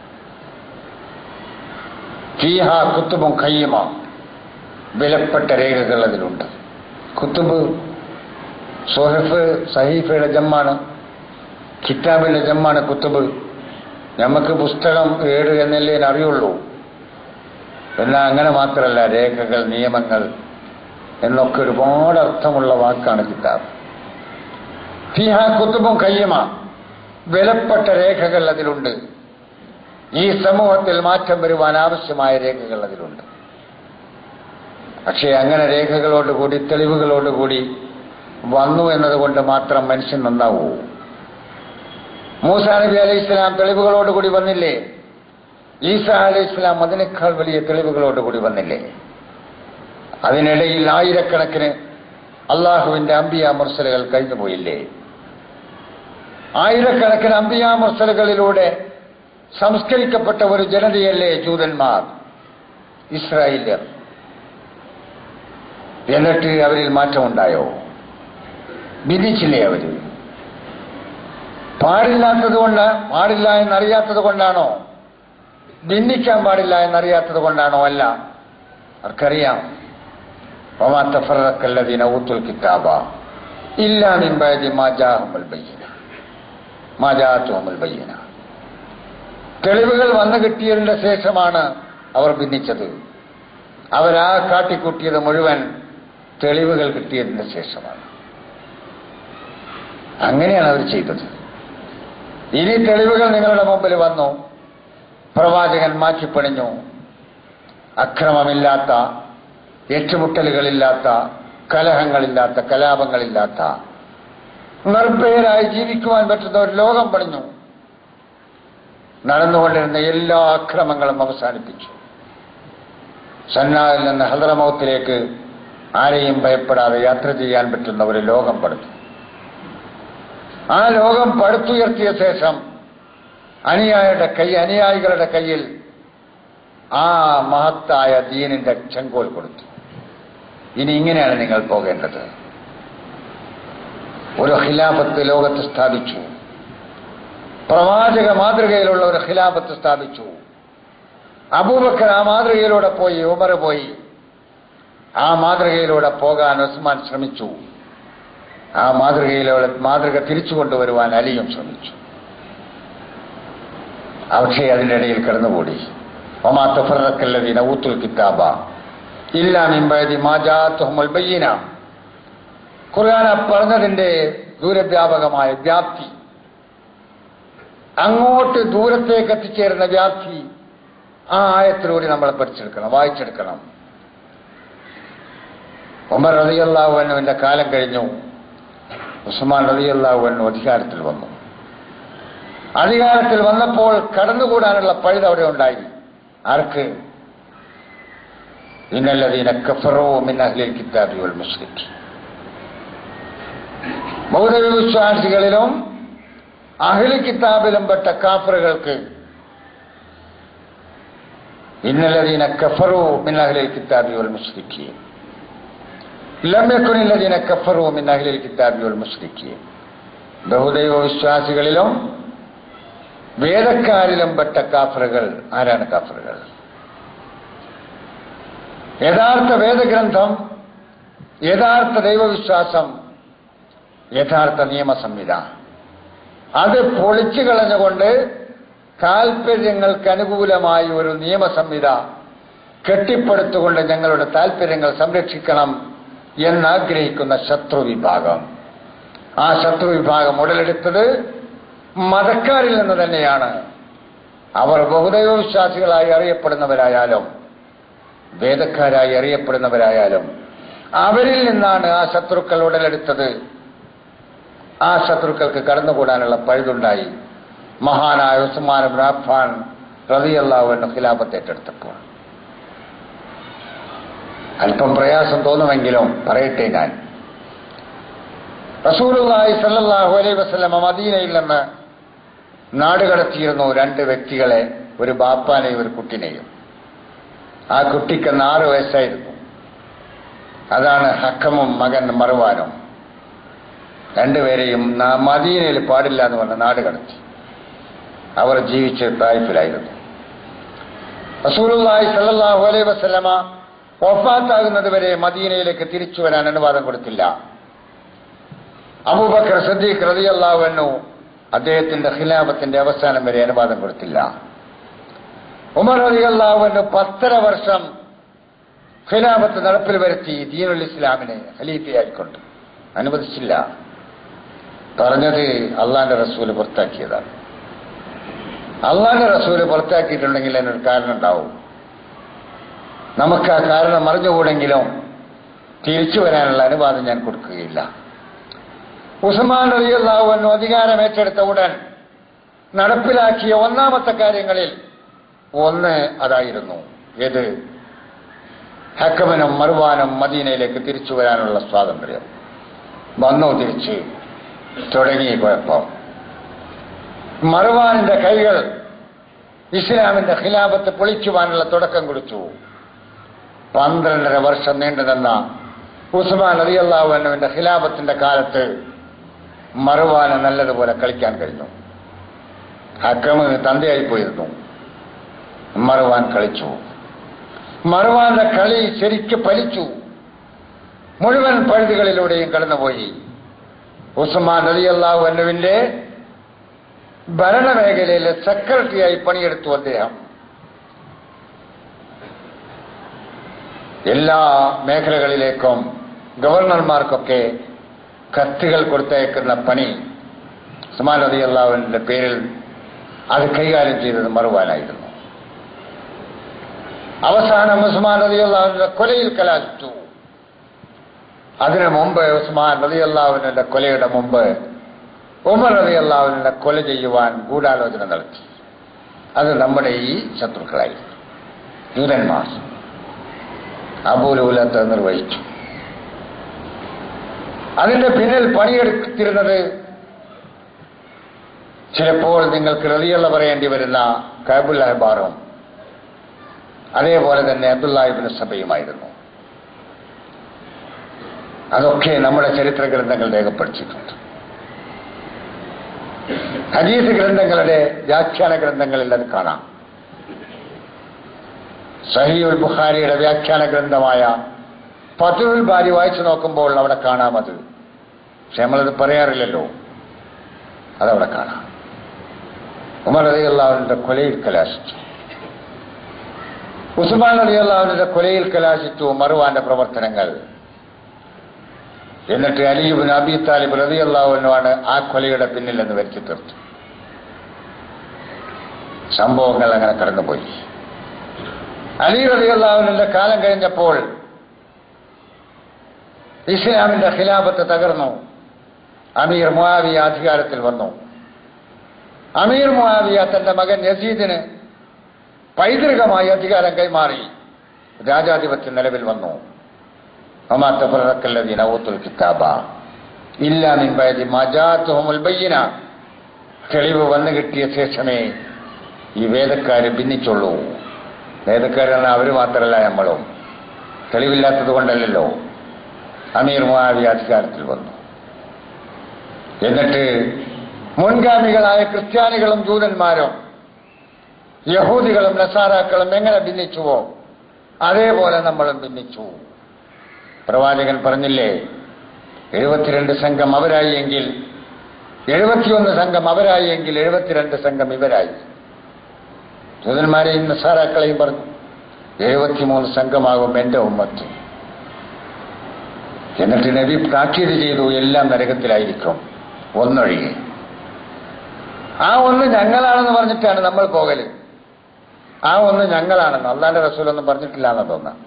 ഫീഹ കുത്തുബും ഖയ്യമ വിലപ്പെട്ട രേഖകൾ അതിലുണ്ട് കുത്തുബ് സോഹഫ് സഹീഫയുടെ ജമ്മാണ് കിതാബിന്റെ ജമ്മാണ് കുത്തുബ് നമുക്ക് പുസ്തകം ഏഴ് എന്നല്ലേ അറിയുള്ളൂ എന്നാൽ അങ്ങനെ മാത്രമല്ല രേഖകൾ നിയമങ്ങൾ എന്നൊക്കെ ഒരുപാട് അർത്ഥമുള്ള വാക്കാണ് കിതാബ് ഫിഹ കുത്തുബും കയ്യമ വിലപ്പെട്ട രേഖകൾ അതിലുണ്ട് ഈ സമൂഹത്തിൽ മാറ്റം വരുവാൻ ആവശ്യമായ രേഖകൾ അതിലുണ്ട് പക്ഷേ അങ്ങനെ രേഖകളോടുകൂടി തെളിവുകളോടുകൂടി വന്നു എന്നതുകൊണ്ട് മാത്രം മനുഷ്യൻ നന്നാവൂ മൂസ നബി അലൈഹി ഇസ്ലാം തെളിവുകളോടുകൂടി വന്നില്ലേ ഈസ അലൈഹി ഇസ്ലാം അതിനേക്കാൾ വലിയ തെളിവുകളോടുകൂടി വന്നില്ലേ അതിനിടയിൽ ആയിരക്കണക്കിന് അള്ളാഹുവിന്റെ അമ്പിയ മുർസലുകൾ കഴിഞ്ഞുപോയില്ലേ ആയിരക്കണക്കിന് അമ്പിയ മുർസലുകളിലൂടെ സംസ്കരിക്കപ്പെട്ട ഒരു ജനതയല്ലേ ജൂതന്മാർ ഇസ്രായേല്യർ എന്നിട്ട് അവരിൽ മാറ്റമുണ്ടായോ വിധിച്ചില്ലേ അവര് പാടില്ലാത്തത് കൊണ്ട് പാടില്ല എന്നറിയാത്തത് കൊണ്ടാണോ ഭിന്നിക്കാൻ പാടില്ല എന്നറിയാത്തത് കൊണ്ടാണോ അല്ല അവർക്കറിയാം ഒമാത്തഫറക്കല്ലതീന ഊത്തുൽ കിതാബ ഇല്ലാ മിൻബാദി മാജാഹുമൽ ബയ്യന മാജാത്തുഹുമൽ ബയ്യന തെളിവുകൾ വന്നു കിട്ടിയതിന്റെ ശേഷമാണ് അവർ ഭിന്നിച്ചത് അവരാ കാട്ടിക്കൂട്ടിയത് മുഴുവൻ തെളിവുകൾ കിട്ടിയതിന്റെ ശേഷമാണ് അങ്ങനെയാണ് അവർ ചെയ്തത് ഇനി തെളിവുകൾ നിങ്ങളുടെ മുമ്പിൽ വന്നു പ്രവാചകൻ മാറ്റിപ്പണിഞ്ഞു അക്രമമില്ലാത്ത ഏറ്റുമുട്ടലുകളില്ലാത്ത കലഹങ്ങളില്ലാത്ത കലാപങ്ങളില്ലാത്ത നിർഭയരായി ജീവിക്കുവാൻ പറ്റുന്ന ഒരു ലോകം പണിഞ്ഞു നടന്നുകൊണ്ടിരുന്ന എല്ലാ അക്രമങ്ങളും അവസാനിപ്പിച്ചു സന്നായിൽ നിന്ന് ഹദ്രമൗത്തിലേക്ക് ആരെയും ഭയപ്പെടാതെ യാത്ര ചെയ്യാൻ പറ്റുന്ന ഒരു ലോകം പടുത്തു ആ ലോകം പടുത്തുയർത്തിയ ശേഷം അനുയായിയുടെ കൈ അനുയായികളുടെ കയ്യിൽ ആ മഹത്തായ ദീനിന്റെ ചെങ്കോൽ കൊടുത്തു ഇനി ഇങ്ങനെയാണ് നിങ്ങൾ പോകേണ്ടത് ഒരു ഖിലാഫത്ത് ലോകത്ത് സ്ഥാപിച്ചു പ്രവാചക മാതൃകയിലുള്ള ഒരു ഖിലാഫത്ത് സ്ഥാപിച്ചു അബൂബക്കർ ആ മാതൃകയിലൂടെ പോയി ഉമർ പോയി ആ മാതൃകയിലൂടെ പോകാൻ ഉസ്മാൻ ശ്രമിച്ചു ആ മാതൃകയിലൂടെ മാതൃക തിരിച്ചു കൊണ്ടുവരുവാൻ അലിയും ശ്രമിച്ചു പക്ഷേ അതിൻ്റെ ഇടയിൽ കിടന്നുകൂടി ഒമാ തഫറക്കല്ലദീന ഊത്തുൽ കിതാബ ഇല്ലാ മിമ്പതി മാജാത്തുഹുൽ ബയ്യന ഖുർആൻ പറഞ്ഞതിന്റെ ദൂരവ്യാപകമായ വ്യാപ്തി അങ്ങോട്ട് ദൂരത്തേക്ക് എത്തിച്ചേരുന്ന വ്യാപ്തി ആ ആയത്തിലൂടെ നമ്മൾ പഠിച്ചെടുക്കണം വായിച്ചെടുക്കണം ഉമർ റളിയല്ലാഹു അൻഹുവിന്റെ കാലം കഴിഞ്ഞു ഉസ്മാൻ റളിയല്ലാഹു അൻഹു അധികാരത്തിൽ വന്നു അധികാരത്തിൽ വന്നപ്പോൾ കടന്നുകൂടാനുള്ള പഴുത് അവിടെ ഉണ്ടായി ആർക്ക് ഇന്നല്ലതീന കഫറോ മിൻ അഹ്ലിൽ കിതാബി വൽ മുസ്ലിം ബൗദ്ധ വിശ്വാസികളിലും അഹ്ലി കിതാബിലും പെട്ട കാഫറുകൾക്ക് ഇന്നല്ലതീന കഫറോ മിൻ അഹ്ലിൽ കിതാബി വൽ മുസ്ലിം ലം യകുനില്ലതീന കഫറോ മിൻ അഹ്ലിൽ കിതാബി വൽ മുസ്ലിം ബഹുദൈവ വിശ്വാസികളിലും വേദക്കാരിലും പെട്ട കാഫറുകൾ ആരാണ് കാഫറുകൾ യഥാർത്ഥ വേദഗ്രന്ഥം യഥാർത്ഥ ദൈവവിശ്വാസം യഥാർത്ഥ നിയമസംഹിത അത് പൊളിച്ചു കളഞ്ഞുകൊണ്ട് താൽപ്പര്യങ്ങൾക്ക് അനുകൂലമായി ഒരു നിയമസംഹിത കെട്ടിപ്പടുത്തുകൊണ്ട് ഞങ്ങളുടെ താൽപ്പര്യങ്ങൾ സംരക്ഷിക്കണം എന്നാഗ്രഹിക്കുന്ന ശത്രു വിഭാഗം ആ ശത്രു വിഭാഗം ഉടലെടുത്തത് മതക്കാരിൽ നിന്ന് തന്നെയാണ് അവർ ബഹുദൈവ വിശ്വാസികളായി അറിയപ്പെടുന്നവരായാലും വേദക്കാരായി അറിയപ്പെടുന്നവരായാലും അവരിൽ നിന്നാണ് ആ ശത്രുക്കൾ ഉടലെടുത്തത് ആ ശത്രുക്കൾക്ക് കടന്നുകൂടാനുള്ള പഴുതുണ്ടായി മഹാനായ ഉസ്മാൻ അഫ്ഫാൻ റളിയല്ലാഹു അൻഹു ഖിലാഫത്ത് ഏറ്റെടുത്തപ്പോൾ അല്പം പ്രയാസം തോന്നുമെങ്കിലും പറയട്ടെ ഞാൻ റസൂലുള്ളാഹി സല്ലല്ലാഹു അലൈഹി വസല്ലമ മദീനയിൽ നിന്ന് നാടുകടത്തിയിരുന്നു രണ്ട് വ്യക്തികളെ ഒരു ബാപ്പാനെയും ഒരു കുട്ടിനെയും ആ കുട്ടിക്ക് ആറ് വയസ്സായിരുന്നു അതാണ് ഹക്കമും മകൻ മറുവാനും രണ്ടുപേരെയും നാ- മദീനയിൽ പാടില്ല എന്ന് പറഞ്ഞ നാട് കടത്തി അവർ ജീവിച്ച തായ്ഫിലായിരുന്നു റസൂലുള്ളാഹി സല്ലല്ലാഹു അലൈഹി വസല്ലമ വഫാത്താകുന്നത് വരെ മദീനയിലേക്ക് തിരിച്ചു വരാൻ അനുവാദം കൊടുത്തില്ല അബൂബക്കർ സദ്ദീഖ് റളിയല്ലാഹു അൻഹു അദ്ദേഹത്തിന്റെ ഖിലാഫത്തിന്റെ അവസാനം വരെ അനുവാദം കൊടുത്തില്ല ഉമർ റളിയല്ലാഹു അൻഹു പത്തര വർഷം ഖിലാഫത്ത് നടപ്പിൽ വരുത്തി ദീനുൽ ഇസ്ലാമിനെ ഖലീഫയായിക്കൊണ്ട് അനുവദിച്ചില്ല പറഞ്ഞത് അള്ളാന്റെ റസൂല് പുറത്താക്കിയതാണ് അള്ളാന്റെ റസൂല് പുറത്താക്കിയിട്ടുണ്ടെങ്കിൽ അതിനൊരു കാരണം ഉണ്ടാവും നമുക്ക് ആ കാരണം അറിഞ്ഞുകൂടെങ്കിലും തിരിച്ചു വരാനുള്ള അനുവാദം ഞാൻ കൊടുക്കുകയില്ല ഉസ്മാൻ റളിയല്ലാഹു അൻഹു അധികാരം ഏറ്റെടുത്ത ഉടൻ നടപ്പിലാക്കിയ ഒന്നാമത്തെ കാര്യങ്ങളിൽ ഒന്ന് അതായിരുന്നു ഏത് ഹക്കമനും മറുവാനും മദീനയിലേക്ക് തിരിച്ചു വരാനുള്ള സ്വാതന്ത്ര്യം വന്നു തിരിച്ച് തുടങ്ങി കുഴപ്പം മറുവാനിന്റെ കൈകൾ ഇസ്ലാമിന്റെ ഖിലാഫത്ത് പൊളിക്കുവാനുള്ള തുടക്കം കൊടുത്തു പന്ത്രണ്ടര വർഷം നീണ്ടുനിന്ന ഉസ്മാൻ അലിയല്ലാഹു അന്നുവിന്റെ ഖിലാഫത്തിന്റെ കാലത്ത് മറുവാന് നല്ലതുപോലെ കളിക്കാൻ കഴിഞ്ഞു ഹക്കമ് തന്തയായി പോയിരുന്നു മറുവാൻ കളിച്ചു മറുവാന്റെ കളി ശരിക്ക് ഫലിച്ചു മുഴുവൻ പഴുതുകളിലൂടെയും കടന്നുപോയി ഉസ്മാൻ അലിയല്ലാഹു അന്നുവിന്റെ ഭരണമേഖലയിലെ സെക്രട്ടറിയായി പണിയെടുത്തു അദ്ദേഹം എല്ലാ മേഖലകളിലേക്കും ഗവർണർമാർക്കൊക്കെ കത്തുകൾ കൊടുത്തയക്കുന്ന പണി ഉസ്മാൻ അലി അള്ളാഹുവിന്റെ പേരിൽ അത് കൈകാര്യം ചെയ്തത് മറുവാനായിരുന്നു അവസാനം ഉസ്മാൻ അലി അള്ളാഹുവിന്റെ കൊലയിൽ കലാശിച്ചു അതിനു മുമ്പ് ഉസ്മാൻ അലി അള്ളാഹുവിന്റെ കൊലയുടെ മുമ്പ് ഉമർ അലി അള്ളാഹുവിനെ കൊല ചെയ്യുവാൻ ഗൂഢാലോചന നടത്തി അത് നമ്മുടെ ഈ ശത്രുക്കളായിരുന്നു ജൂതന്മാർ അബൂലൂലത്ത് നിർവഹിച്ചു അതിന്റെ പിന്നിൽ പണിയെടുത്തിരുന്നത് ചിലപ്പോൾ നിങ്ങൾക്ക് റളിയുള്ള പറയേണ്ടി വരുന്ന കബുൽ അഹബാറും അതേപോലെ തന്നെ അബ്ദുല്ലാഹിബിന് സഭയുമായിരുന്നു അതൊക്കെ നമ്മുടെ ചരിത്ര ഗ്രന്ഥങ്ങൾ രേഖപ്പെടുത്തിയിട്ടുണ്ട് ഹദീസ് ഗ്രന്ഥങ്ങളുടെ വ്യാഖ്യാന ഗ്രന്ഥങ്ങളിൽ അത് കാണാം സഹിയുൽ ബുഖാരിയുടെ വ്യാഖ്യാന ഗ്രന്ഥമായ പതുൽ ബാരി വായിച്ചു നോക്കുമ്പോൾ അവിടെ കാണാമത് പക്ഷെ നമ്മളത് പറയാറില്ലല്ലോ അതവിടെ കാണാം ഉമർ അലി അള്ളാഹുവിന്റെ കൊലയിൽ കലാശിച്ചു ഉസ്മാൻ അലി അള്ളാഹുവിന്റെ കൊലയിൽ കലാശിച്ചു മറുവാന്റെ പ്രവർത്തനങ്ങൾ എന്നിട്ട് അലിബിൻ അബി താലിബ് റതി അള്ളാഹുവിനുമാണ് ആ കൊലയുടെ പിന്നിൽ എന്ന് വരുത്തി തീർത്തു സംഭവങ്ങൾ അങ്ങനെ കടന്നുപോയി അലി റതി അള്ളാഹുവിന്റെ കാലം കഴിഞ്ഞപ്പോൾ ഇസ്ലാമിന്റെ ഖിലാഫത്ത് തകർന്നു അമീർ മുആവിയ അധികാരത്തിൽ വന്നു അമീർ മുആവിയ തന്റെ മകൻ യസീദിന് പൈതൃകമായി അധികാരം കൈമാറി രാജാധിപത്യം നിലവിൽ വന്നു ഒമാത്തഫറക്കല്ലദീന ഊത്തുൽ കിതാബ ഇല്ലാ മിൻ ബഅദി മാ ജാഅത്തുഹുമുൽ ബയ്യിന തെളിവ് വന്നു കിട്ടിയ ശേഷമേ ഈ വേദക്കാര് ഭിന്നിച്ചുള്ളൂ വേദക്കാരെന്ന അവർ മാത്രമല്ല നമ്മളും തെളിവില്ലാത്തത് കൊണ്ടല്ലല്ലോ അമീർ മുആവിയ അധികാരത്തിൽ വന്നു എന്നിട്ട് മുൻഗാമികളായ ക്രിസ്ത്യാനികളും ജൂതന്മാരും യഹൂദികളും നസാറാക്കളും എങ്ങനെ ഭിന്നിച്ചുവോ അതേപോലെ നമ്മളും ഭിന്നിച്ചു പ്രവാചകൻ പറഞ്ഞില്ലേ എഴുപത്തിരണ്ട് സംഘം അവരായി എങ്കിൽ എഴുപത്തിയൊന്ന് സംഘം അവരായി എങ്കിൽ എഴുപത്തിരണ്ട് സംഘം ഇവരായി ജൂതന്മാരെയും നസാറാക്കളെയും പറഞ്ഞു എഴുപത്തിമൂന്ന് സംഘമാകും എന്റെ ഉമ്മത്ത് എന്നിട്ട് നബി താക്കീത് ചെയ്തു എല്ലാം നരകത്തിലായിരിക്കും ഒന്നൊഴികെ ആ ഒന്ന് ഞങ്ങളാണെന്ന് പറഞ്ഞിട്ടാണ് നമ്മൾ പോകല് ആ ഒന്ന് ഞങ്ങളാണെന്ന് അള്ളാന്റെ റസൂലൊന്നും പറഞ്ഞിട്ടില്ല എന്ന് തോന്നാം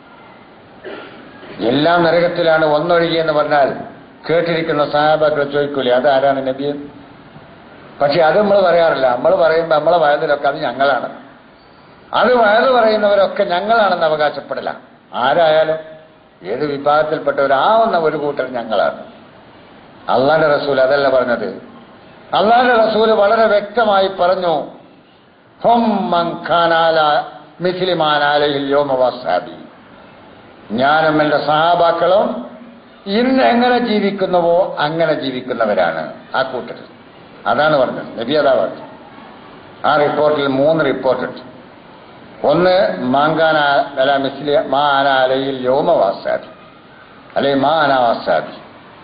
എല്ലാം നരകത്തിലാണ് ഒന്നൊഴികെ എന്ന് പറഞ്ഞാൽ കേട്ടിരിക്കുന്ന സഹാബാക്കൾ ചോദിക്കൂലേ അത് ആരാണ് നബി പക്ഷെ അത് നമ്മൾ പറയാറില്ല നമ്മൾ പറയുമ്പോൾ നമ്മളെ വയതിലൊക്കെ അത് ഞങ്ങളാണ് അത് വയത് പറയുന്നവരൊക്കെ ഞങ്ങളാണെന്ന് അവകാശപ്പെടില്ല ആരായാലും ഏത് വിഭാഗത്തിൽപ്പെട്ടവർ ആ വന്ന ഒരു കൂട്ടർ ഞങ്ങളാണ് അള്ളാന്റെ റസൂൽ അതല്ല പറഞ്ഞത് അള്ളാന്റെ റസൂല് വളരെ വ്യക്തമായി പറഞ്ഞു ഹും മൻ ഖാനാല മിസ്ലിമാനാലയിൽ യോമവാസാബി ഞാനും എൻ്റെ സഹാബാക്കളും ഇന്ന് എങ്ങനെ ജീവിക്കുന്നുവോ അങ്ങനെ ജീവിക്കുന്നവരാണ് ആ കൂട്ടത്തിൽ അതാണ് പറഞ്ഞത് നബി അതാ പറഞ്ഞു ആ റിപ്പോർട്ടിൽ മൂന്ന് റിപ്പോർട്ടുണ്ട് ഒന്ന് മാങ്കാന അല മിസ്ലി മാ അന അലയിൽ യോമവാസാബി അല്ലെ മാ അനാവാസാബി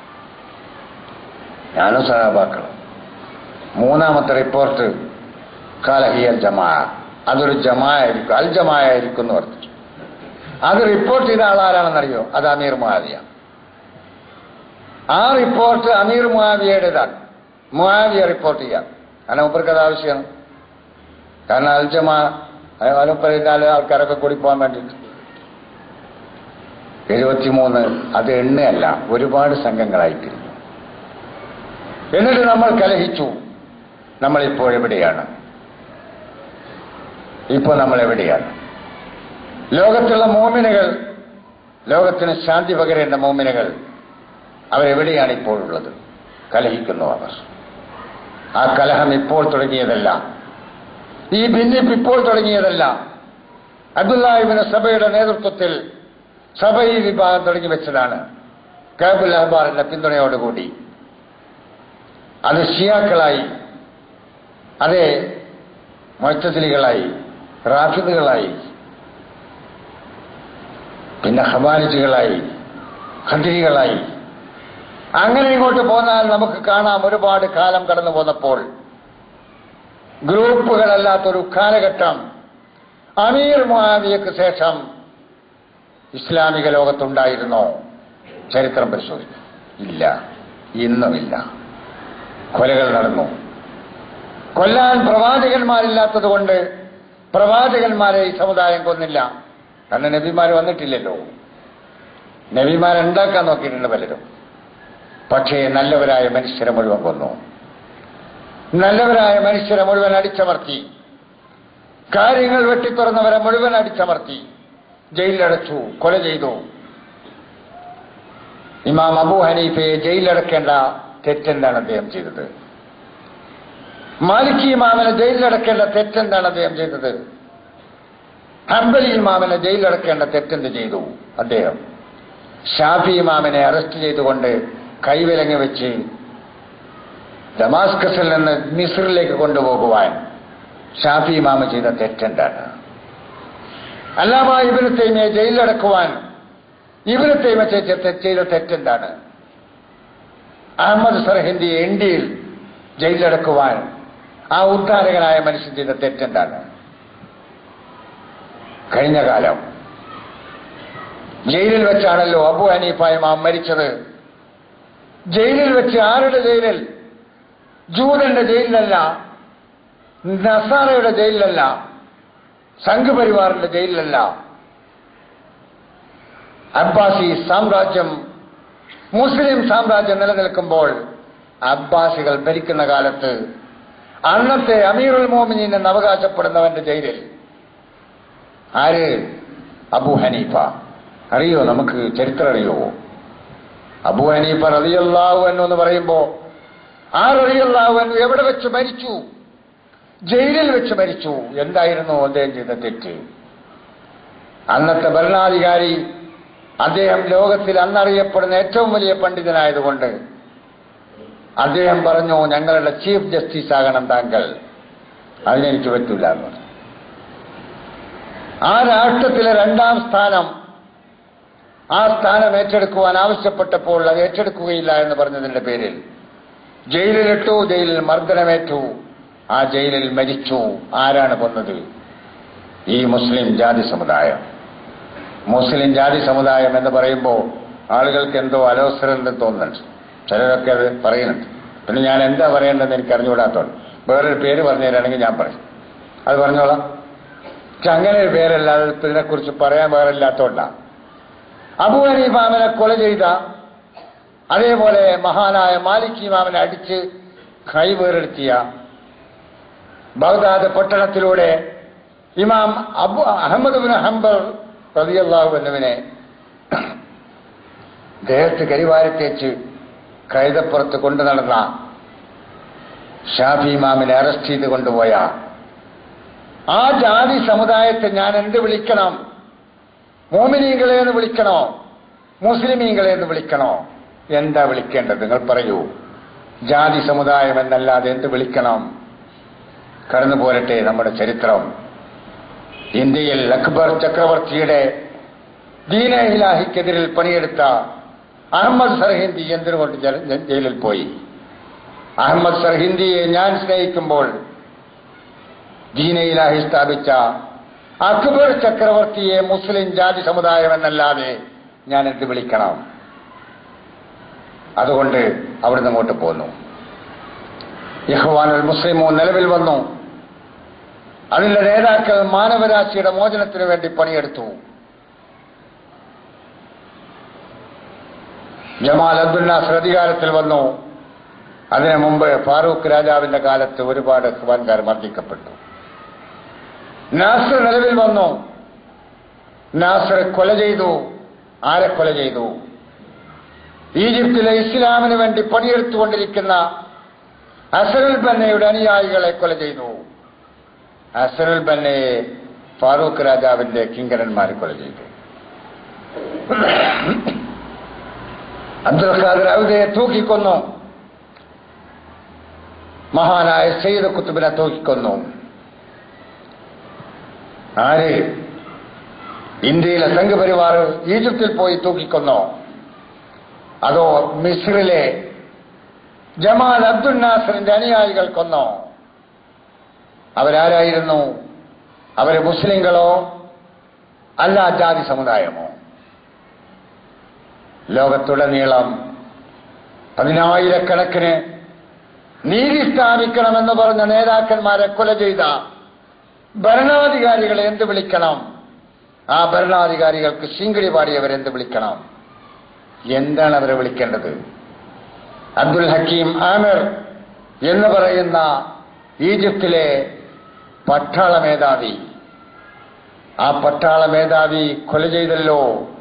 ഞാനും സഹാബാക്കളും മൂന്നാമത്തെ റിപ്പോർട്ട് കാലഹിയൽ ജമാ അതൊരു ജമായായിരിക്കും അൽ ജമായായിരിക്കും എന്ന് പറഞ്ഞു അത് റിപ്പോർട്ട് ചെയ്ത ആളാരാണെന്നറിയോ അത് അമീർ മുഹാവിയ ആ റിപ്പോർട്ട് അമീർ മുഹാവിയയുടേതാണ് മുഹാവിയ റിപ്പോർട്ട് ചെയ്യാം കാരണം മുപ്പർക്ക് അത് ആവശ്യമാണ് കാരണം അൽ ജമാ അതിനൊപ്പം ആൾക്കാരൊക്കെ കൂടി പോകാൻ വേണ്ടിയിട്ട് എഴുപത്തിമൂന്ന് അത് എണ്ണയല്ല ഒരുപാട് സംഘങ്ങളായിട്ടിരുന്നു എന്നിട്ട് നമ്മൾ കലഹിച്ചു നമ്മളിപ്പോൾ എവിടെയാണ് ഇപ്പോൾ നമ്മൾ എവിടെയാണ് ലോകത്തുള്ള മോമിനുകൾ ലോകത്തിന് ശാന്തി പകരേണ്ട മോമിനുകൾ അവരെവിടെയാണ് ഇപ്പോഴുള്ളത് കലഹിക്കുന്നു അവർ ആ കലഹം ഇപ്പോൾ തുടങ്ങിയതല്ല ഈ ഭിന്നിപ്പ് ഇപ്പോൾ തുടങ്ങിയതല്ല അബ്ദുല്ലാഹിബിന് സഭയുടെ നേതൃത്വത്തിൽ സഭ ഈ വിഭാഗം തുടങ്ങി വെച്ചതാണ് കാബുൽ അഹ്ബാറിന്റെ പിന്തുണയോടുകൂടി അത് ഷിയാക്കളായി അതെ മൊറ്റത്തിലികളായി റാഫിദുകളായി പിന്നെ ഹബാനിജുകളായി ഖദരികളായി അങ്ങനെ ഇങ്ങോട്ട് പോന്നാൽ നമുക്ക് കാണാം ഒരുപാട് കാലം കടന്നു പോന്നപ്പോൾ ഗ്രൂപ്പുകളല്ലാത്തൊരു കാലഘട്ടം അമീർ മുഹാവിയക്ക് ശേഷം ഇസ്ലാമിക ലോകത്തുണ്ടായിരുന്നോ ചരിത്രം പരിശോധിക്കും ഇല്ല ഇന്നുമില്ല കൊലകൾ നടന്നു കൊല്ലാൻ പ്രവാചകന്മാരില്ലാത്തത് കൊണ്ട് പ്രവാചകന്മാരെ ഈ സമുദായം കൊന്നില്ല കാരണം നബിമാർ വന്നിട്ടില്ലല്ലോ നബിമാരുണ്ടാക്കാൻ നോക്കിയിട്ടുണ്ട് പലരും പക്ഷേ നല്ലവരായ മനുഷ്യരെ മുഴുവൻ കൊന്നു നല്ലവരായ മനുഷ്യരെ മുഴുവൻ അടിച്ചമർത്തി കാര്യങ്ങൾ വെട്ടിത്തുറന്നവരെ മുഴുവൻ അടിച്ചമർത്തി ജയിലിലടച്ചു കൊല ചെയ്തു ഇമാം അബു ഹനീഫയെ ജയിലിലടക്കേണ്ട തെറ്റെന്താണ് അദ്ദേഹം ചെയ്തത് മാലിക്കി ഇമാമിനെ ജയിലിലടക്കേണ്ട തെറ്റെന്താണ് അദ്ദേഹം ചെയ്തത് ഹംബലി ഇമാമിനെ ജയിലിലടക്കേണ്ട തെറ്റെന്ത് ചെയ്തു അദ്ദേഹം ഷാഫി ഇമാമിനെ അറസ്റ്റ് ചെയ്തുകൊണ്ട് കൈവിലങ്ങി വെച്ച് ഡമാസ്കസിൽ നിന്ന് മിസ്രിലേക്ക് കൊണ്ടുപോകുവാൻ ഷാഫി ഇമാമ ചെയ്ത തെറ്റെന്താണ് അല്ലാമ ഇബിന് തൈമയെ ജയിലിലടക്കുവാൻ ഇബിന് തൈമ ചെയ്ത തെറ്റെന്താണ് അഹമ്മദ് സർഹിന്ദിയെ ഇന്ത്യയിൽ ജയിലിലടക്കുവാൻ ആ ഉദ്ധാരകനായ മനുഷ്യൻ ചെയ്ത തെറ്റെന്താണ് കഴിഞ്ഞ കാലം ജയിലിൽ വെച്ചാണല്ലോ അബു ഹനീഫ ഇമാം മരിച്ചത് ജയിലിൽ വെച്ച് ആരുടെ ജയിലിൽ ജൂതന്റെ ജയിലിലല്ല നസാറയുടെ ജയിലിലല്ല സംഘപരിവാറിന്റെ ജയിലിലല്ല അബ്ബാസി സാമ്രാജ്യം മുസ്ലിം സാമ്രാജ്യം നിലനിൽക്കുമ്പോൾ അബ്ബാസികൾ ഭരിക്കുന്ന കാലത്ത് അന്നത്തെ അമീറുൽ മോമിനീൻ എന്ന് അവകാശപ്പെടുന്നവന്റെ ജയിലിൽ ആര് അബു ഹനീഫ അറിയോ നമുക്ക് ചരിത്രം അറിയോ അബു ഹനീഫ റതിയല്ലാഹു എന്ന് പറയുമ്പോ ആ റതിയല്ലാഹു എന്ന് എവിടെ വെച്ച് മരിച്ചു ജയിലിൽ വെച്ച് മരിച്ചു എന്തായിരുന്നു അദ്ദേഹം ചെയ്ത തെറ്റ് അന്നത്തെ ഭരണാധികാരി അദ്ദേഹം ലോകത്തിൽ അന്നറിയപ്പെടുന്ന ഏറ്റവും വലിയ പണ്ഡിതനായതുകൊണ്ട് അദ്ദേഹം പറഞ്ഞു ഞങ്ങളുടെ ചീഫ് ജസ്റ്റിസ് ആകണം താങ്കൾ അതിനെനിക്ക് പറ്റില്ല എന്ന് പറഞ്ഞു ആ രാഷ്ട്രത്തിലെ രണ്ടാം സ്ഥാനം ആ സ്ഥാനം ഏറ്റെടുക്കുവാൻ ആവശ്യപ്പെട്ടപ്പോൾ അത് ഏറ്റെടുക്കുകയില്ല എന്ന് പറഞ്ഞതിന്റെ പേരിൽ ജയിലിലിട്ടു ജയിലിൽ മർദ്ദനമേറ്റു ആ ജയിലിൽ മരിച്ചു ആരാണ് കൊന്നത് ഈ മുസ്ലിം ജാതി സമുദായം മുസ്ലിം ജാതി സമുദായം എന്ന് പറയുമ്പോൾ ആളുകൾക്ക് എന്തോ അലോസരം തോന്നുന്നുണ്ട് ചിലരൊക്കെ അത് പറയുന്നുണ്ട് പിന്നെ ഞാൻ എന്താ പറയേണ്ടതെന്ന് എനിക്ക് അറിഞ്ഞുകൂടാത്തോണ്ട് വേറൊരു പേര് പറഞ്ഞു തരാണെങ്കിൽ ഞാൻ പറയും അത് പറഞ്ഞോളാം പക്ഷെ അങ്ങനെ ഒരു പേരല്ലാതെ ഇതിനെക്കുറിച്ച് പറയാൻ വേറില്ലാത്തോണ്ടാണ് അബു ഹനീഫാമനെ കൊല ചെയ്ത അതേപോലെ മഹാനായ മാലിക് ഇമാമനെ അടിച്ച് കൈവേറെടുത്തിയ ബഗ്ദാദ് പട്ടണത്തിലൂടെ ഇമാം അബു അഹമ്മദ് ബിൻ ഹംബർ റതിയല്ലാഹു എന്നിവനെ ദേഹത്ത് കരിവാരത്തേച്ച് കഴുതപ്പുറത്ത് കൊണ്ടു നടന്ന ഷാഫി ഇമാമിനെ അറസ്റ്റ് ചെയ്ത് കൊണ്ടുപോയ ആ ജാതി സമുദായത്തെ ഞാൻ എന്ത് വിളിക്കണം മോമിനീങ്ങളെ എന്ന് വിളിക്കണോ മുസ്ലിമീങ്ങളെ എന്ന് വിളിക്കണോ എന്താ വിളിക്കേണ്ടത് നിങ്ങൾ പറയൂ ജാതി സമുദായം എന്നല്ലാതെ എന്ത് വിളിക്കണം കടന്നു പോരട്ടെ നമ്മുടെ ചരിത്രം ഇന്ത്യയിൽ അക്ബർ ചക്രവർത്തിയുടെ ദീന ഇലാഹിക്കെതിരിൽ പണിയെടുത്ത അഹമ്മദ് സർഹിന്ദി എന്തിനുകൊണ്ട് ജയിലിൽ പോയി അഹമ്മദ് സർഹിന്ദിയെ ഞാൻ സ്നേഹിക്കുമ്പോൾ ദീന ഇലാഹി സ്ഥാപിച്ച അക്ബർ ചക്രവർത്തിയെ മുസ്ലിം ജാതി സമുദായം എന്നല്ലാതെ ഞാൻ എന്ത് വിളിക്കണം അതുകൊണ്ട് അവിടുന്ന് അങ്ങോട്ട് പോന്നു യഹ്വാനുൽ മുസ്ലിമോ നിലവിൽ വന്നു അതിന്റെ നേതാക്കൾ മാനവരാശിയുടെ മോചനത്തിനു വേണ്ടി പണിയെടുത്തു ജമാൽ അബ്ദുൽ നാസർ അധികാരത്തിൽ വന്നു അതിനു മുമ്പ് ഫാറൂഖ് രാജാവിന്റെ കാലത്ത് ഒരുപാട് ഖുബാൻകാർ മർദ്ദിക്കപ്പെട്ടു നാസർ നിലവിൽ വന്നു നാസർ കൊല ചെയ്തു ആരെ കൊല ചെയ്തു ഈജിപ്തിലെ ഇസ്ലാമിന് വേണ്ടി പണിയെടുത്തുകൊണ്ടിരിക്കുന്ന അസറുൽ ബന്നയുടെ അനുയായികളെ കൊല ചെയ്തു അസറുൽ ബന്നയെ ഫാറൂഖ് രാജാവിന്റെ കിങ്കരന്മാർ കൊല ചെയ്തു അബ്ദുൽ ഖാദർ ഔദയെ തൂക്കിക്കൊന്നു മഹാനായ സയ്യിദ് കുത്തുബിനെ തൂക്കിക്കൊന്നു ആര് ഇന്ത്യയിലെ സംഘപരിവാർ ഈജിപ്തിൽ പോയി തൂക്കിക്കൊന്നോ അതോ മിസ്രിലെ ജമാൽ അബ്ദുൽ നാസറിന്റെ അനുയായികൾ കൊന്നോ അവരാരായിരുന്നു അവര് മുസ്ലിങ്ങളോ അല്ല ജാതി സമുദായമോ ലോകത്തുടനീളം പതിനായിരക്കണക്കിന് നീതി സ്ഥാപിക്കണമെന്ന് പറഞ്ഞ നേതാക്കന്മാരെ കൊല ചെയ്ത ഭരണാധികാരികളെ എന്ത് വിളിക്കണം ആ ഭരണാധികാരികൾക്ക് ശിങ്കിടി പാടിയവരെന്ത് വിളിക്കണം എന്താണ് അവരെ വിളിക്കേണ്ടത് അബ്ദുൽ ഹക്കീം ആമിർ എന്ന് പറയുന്ന ഈജിപ്തിലെ പട്ടാള മേധാവി ആ പട്ടാള മേധാവി കൊല ചെയ്തല്ലോ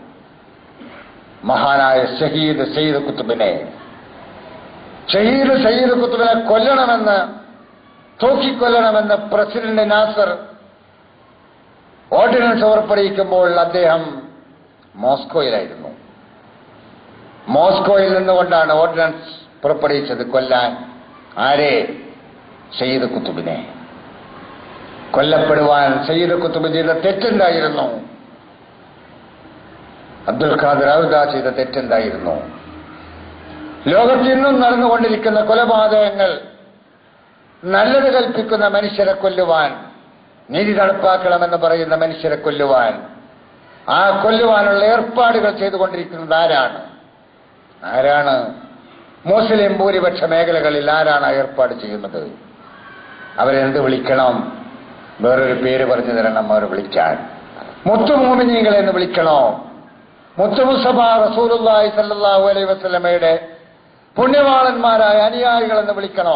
മഹാനായ ഷഹീദ് സയ്യിദ് കുത്തുബിനെ ഷഹീദ് സയ്യിദ് കുത്തുബിനെ കൊല്ലണമെന്ന് തൂക്കിക്കൊല്ലണമെന്ന് പ്രസിഡന്റ് നാസർ ഓർഡിനൻസ് പുറപ്പെടുവിക്കുമ്പോൾ അദ്ദേഹം മോസ്കോയിലായിരുന്നു മോസ്കോയിൽ നിന്നുകൊണ്ടാണ് ഓർഡിനൻസ് പുറപ്പെടുവിച്ചത് കൊല്ലാൻ ആരെ സയ്യിദ് കുത്തുബിനെ കൊല്ലപ്പെടുവാൻ സയ്യിദ് കുത്തുബ് ചെയ്ത തെറ്റെന്തായിരുന്നു അബ്ദുൽ ഖാദർ ഔദ ചെയ്ത തെറ്റെന്തായിരുന്നു ലോകത്ത് ഇന്നും നടന്നുകൊണ്ടിരിക്കുന്ന കൊലപാതകങ്ങൾ നല്ലത് കൽപ്പിക്കുന്ന മനുഷ്യരെ കൊല്ലുവാൻ നീതി നടപ്പാക്കണമെന്ന് പറയുന്ന മനുഷ്യരെ കൊല്ലുവാൻ ആ കൊല്ലുവാനുള്ള ഏർപ്പാടുകൾ ചെയ്തുകൊണ്ടിരിക്കുന്നത് ആരാണ് ആരാണ് മുസ്ലിം ഭൂരിപക്ഷ മേഖലകളിൽ ആരാണ് ആ ഏർപ്പാട് ചെയ്യുന്നത് അവരെന്ത് വിളിക്കണം വേറൊരു പേര് പറഞ്ഞു തരണം അവർ വിളിക്കാൻ മുത്തുമോമിനികൾ എന്ന് വിളിക്കണോ മുത്തുമുസഫ റസൂലുല്ലാഹി സല്ലല്ലാഹു അലൈഹി വസല്ലമയുടെ പുണ്യവാളന്മാരായ അനുയായികൾ എന്ന് വിളിക്കണോ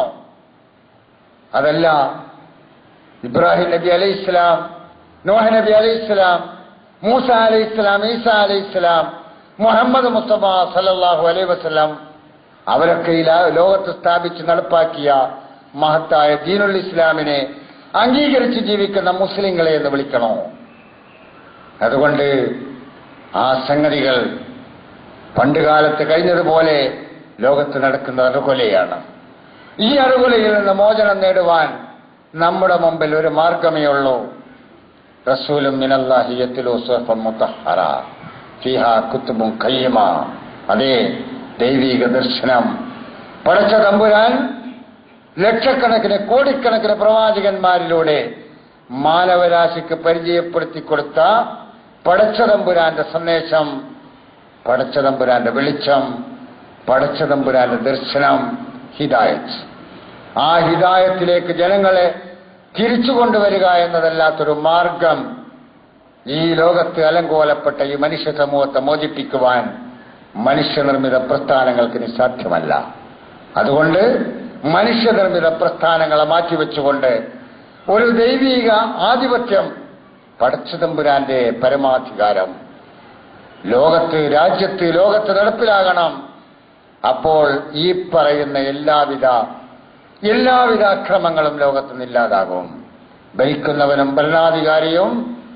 അതല്ല ഇബ്രാഹിം നബി അലൈഹി ഇസ്ലാം നോഹ നബി അലൈഹി ഇസ്ലാം മൂസ അലൈഹി ഇസ്ലാം ഈസ അലൈഹി ഇസ്ലാം മുഹമ്മദ് മുസ്തഫ സല്ലല്ലാഹു അലൈഹി വസല്ലം അവരൊക്കെ ഈ ലാ- ലോകത്ത് സ്ഥാപിച്ച് നടപ്പാക്കിയ മഹത്തായ ദീനുൽ ഇസ്ലാമിനെ അംഗീകരിച്ച് ജീവിക്കുന്ന മുസ്ലിങ്ങളെ എന്ന് വിളിക്കണോ അതുകൊണ്ട് ആ സംഗതികൾ പണ്ടുകാലത്ത് കഴിഞ്ഞതുപോലെ ലോകത്ത് നടക്കുന്ന അറുകൊലയാണ് ഈ അറുകൊലയിൽ നിന്ന് മോചനം നേടുവാൻ നമ്മുടെ മുമ്പിൽ ഒരു മാർഗമേ ഉള്ളൂ റസൂലും മിനല്ലാഹിയത്തിലോ സ്വഫം മുത്തഹറ ഫിഹ കുത്തുബും കയ്യമ അതേ ദൈവിക ദർശനം പടച്ച തമ്പുരാൻ ലക്ഷക്കണക്കിന് കോടിക്കണക്കിന് പ്രവാചകന്മാരിലൂടെ മാനവരാശിക്ക് പരിചയപ്പെടുത്തി കൊടുത്ത പടച്ചതമ്പുരാന്റെ സന്ദേശം പടച്ചതമ്പുരാന്റെ വെളിച്ചം പടച്ചതമ്പുരാന്റെ ദർശനം ഹിദായത്ത് ആ ഹിദായത്തിലേക്ക് ജനങ്ങളെ തിരിച്ചു കൊണ്ടുവരിക എന്നതല്ലാത്തൊരു മാർഗം ഈ ലോകത്ത് അലങ്കോലപ്പെട്ട ഈ മനുഷ്യ സമൂഹത്തെ മോചിപ്പിക്കുവാൻ മനുഷ്യനിർമ്മിത പ്രസ്ഥാനങ്ങൾക്ക് ഇനി സാധ്യമല്ല അതുകൊണ്ട് മനുഷ്യനിർമ്മിത പ്രസ്ഥാനങ്ങളെ മാറ്റിവെച്ചുകൊണ്ട് ഒരു ദൈവീക ആധിപത്യം പടച്ചതമ്പുരാന്റെ പരമാധികാരം ലോകത്ത് രാജ്യത്ത് ലോകത്ത് നടപ്പിലാകണം അപ്പോൾ ഈ പറയുന്ന എല്ലാവിധ എല്ലാവിധ അക്രമങ്ങളും ലോകത്ത് നിന്നില്ലാതാകും ഭരിക്കുന്നവനും ഭരണാധികാരിയും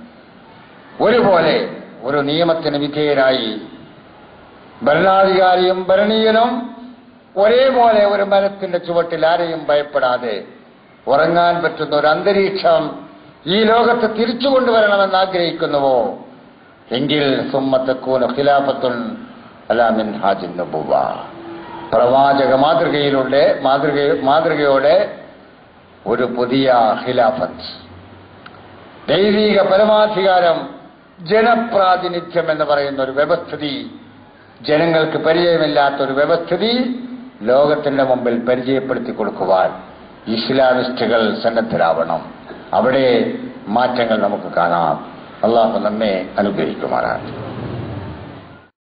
ഒരുപോലെ ഒരു നിയമത്തിന് വിധേയരായി ഭരണാധികാരിയും ഭരണീയനും ഒരേപോലെ ഒരു മരത്തിന്റെ ചുവട്ടിൽ ആരെയും ഭയപ്പെടാതെ ഉറങ്ങാൻ പറ്റുന്ന ഒരു അന്തരീക്ഷം ഈ ലോകത്ത് തിരിച്ചു കൊണ്ടുവരണമെന്ന് ആഗ്രഹിക്കുന്നുവോ എങ്കിൽ സുമ്മത്തക്കൂന ഖിലാഫത്തുൻ അലാമിൻ ഹാജിൻ നബുവ പ്രവാചക മാതൃകയിലൂടെ മാതൃക മാതൃകയോടെ ഒരു പുതിയ ഖിലാഫത്ത് ദൈവിക പരമാധികാരം ജനപ്രാതിനിധ്യം എന്ന് പറയുന്ന ഒരു വ്യവസ്ഥിതി ജനങ്ങൾക്ക് പരിചയമില്ലാത്ത ഒരു വ്യവസ്ഥിതി ലോകത്തിന്റെ മുമ്പിൽ പരിചയപ്പെടുത്തി കൊടുക്കുവാൻ ഇസ്ലാമിസ്റ്റുകൾ സന്നദ്ധരാവണം അവിടെ മാറ്റങ്ങൾ നമുക്ക് കാണാം അള്ളാഹു നമ്മെ അനുഗ്രഹിക്കുമാറാണ്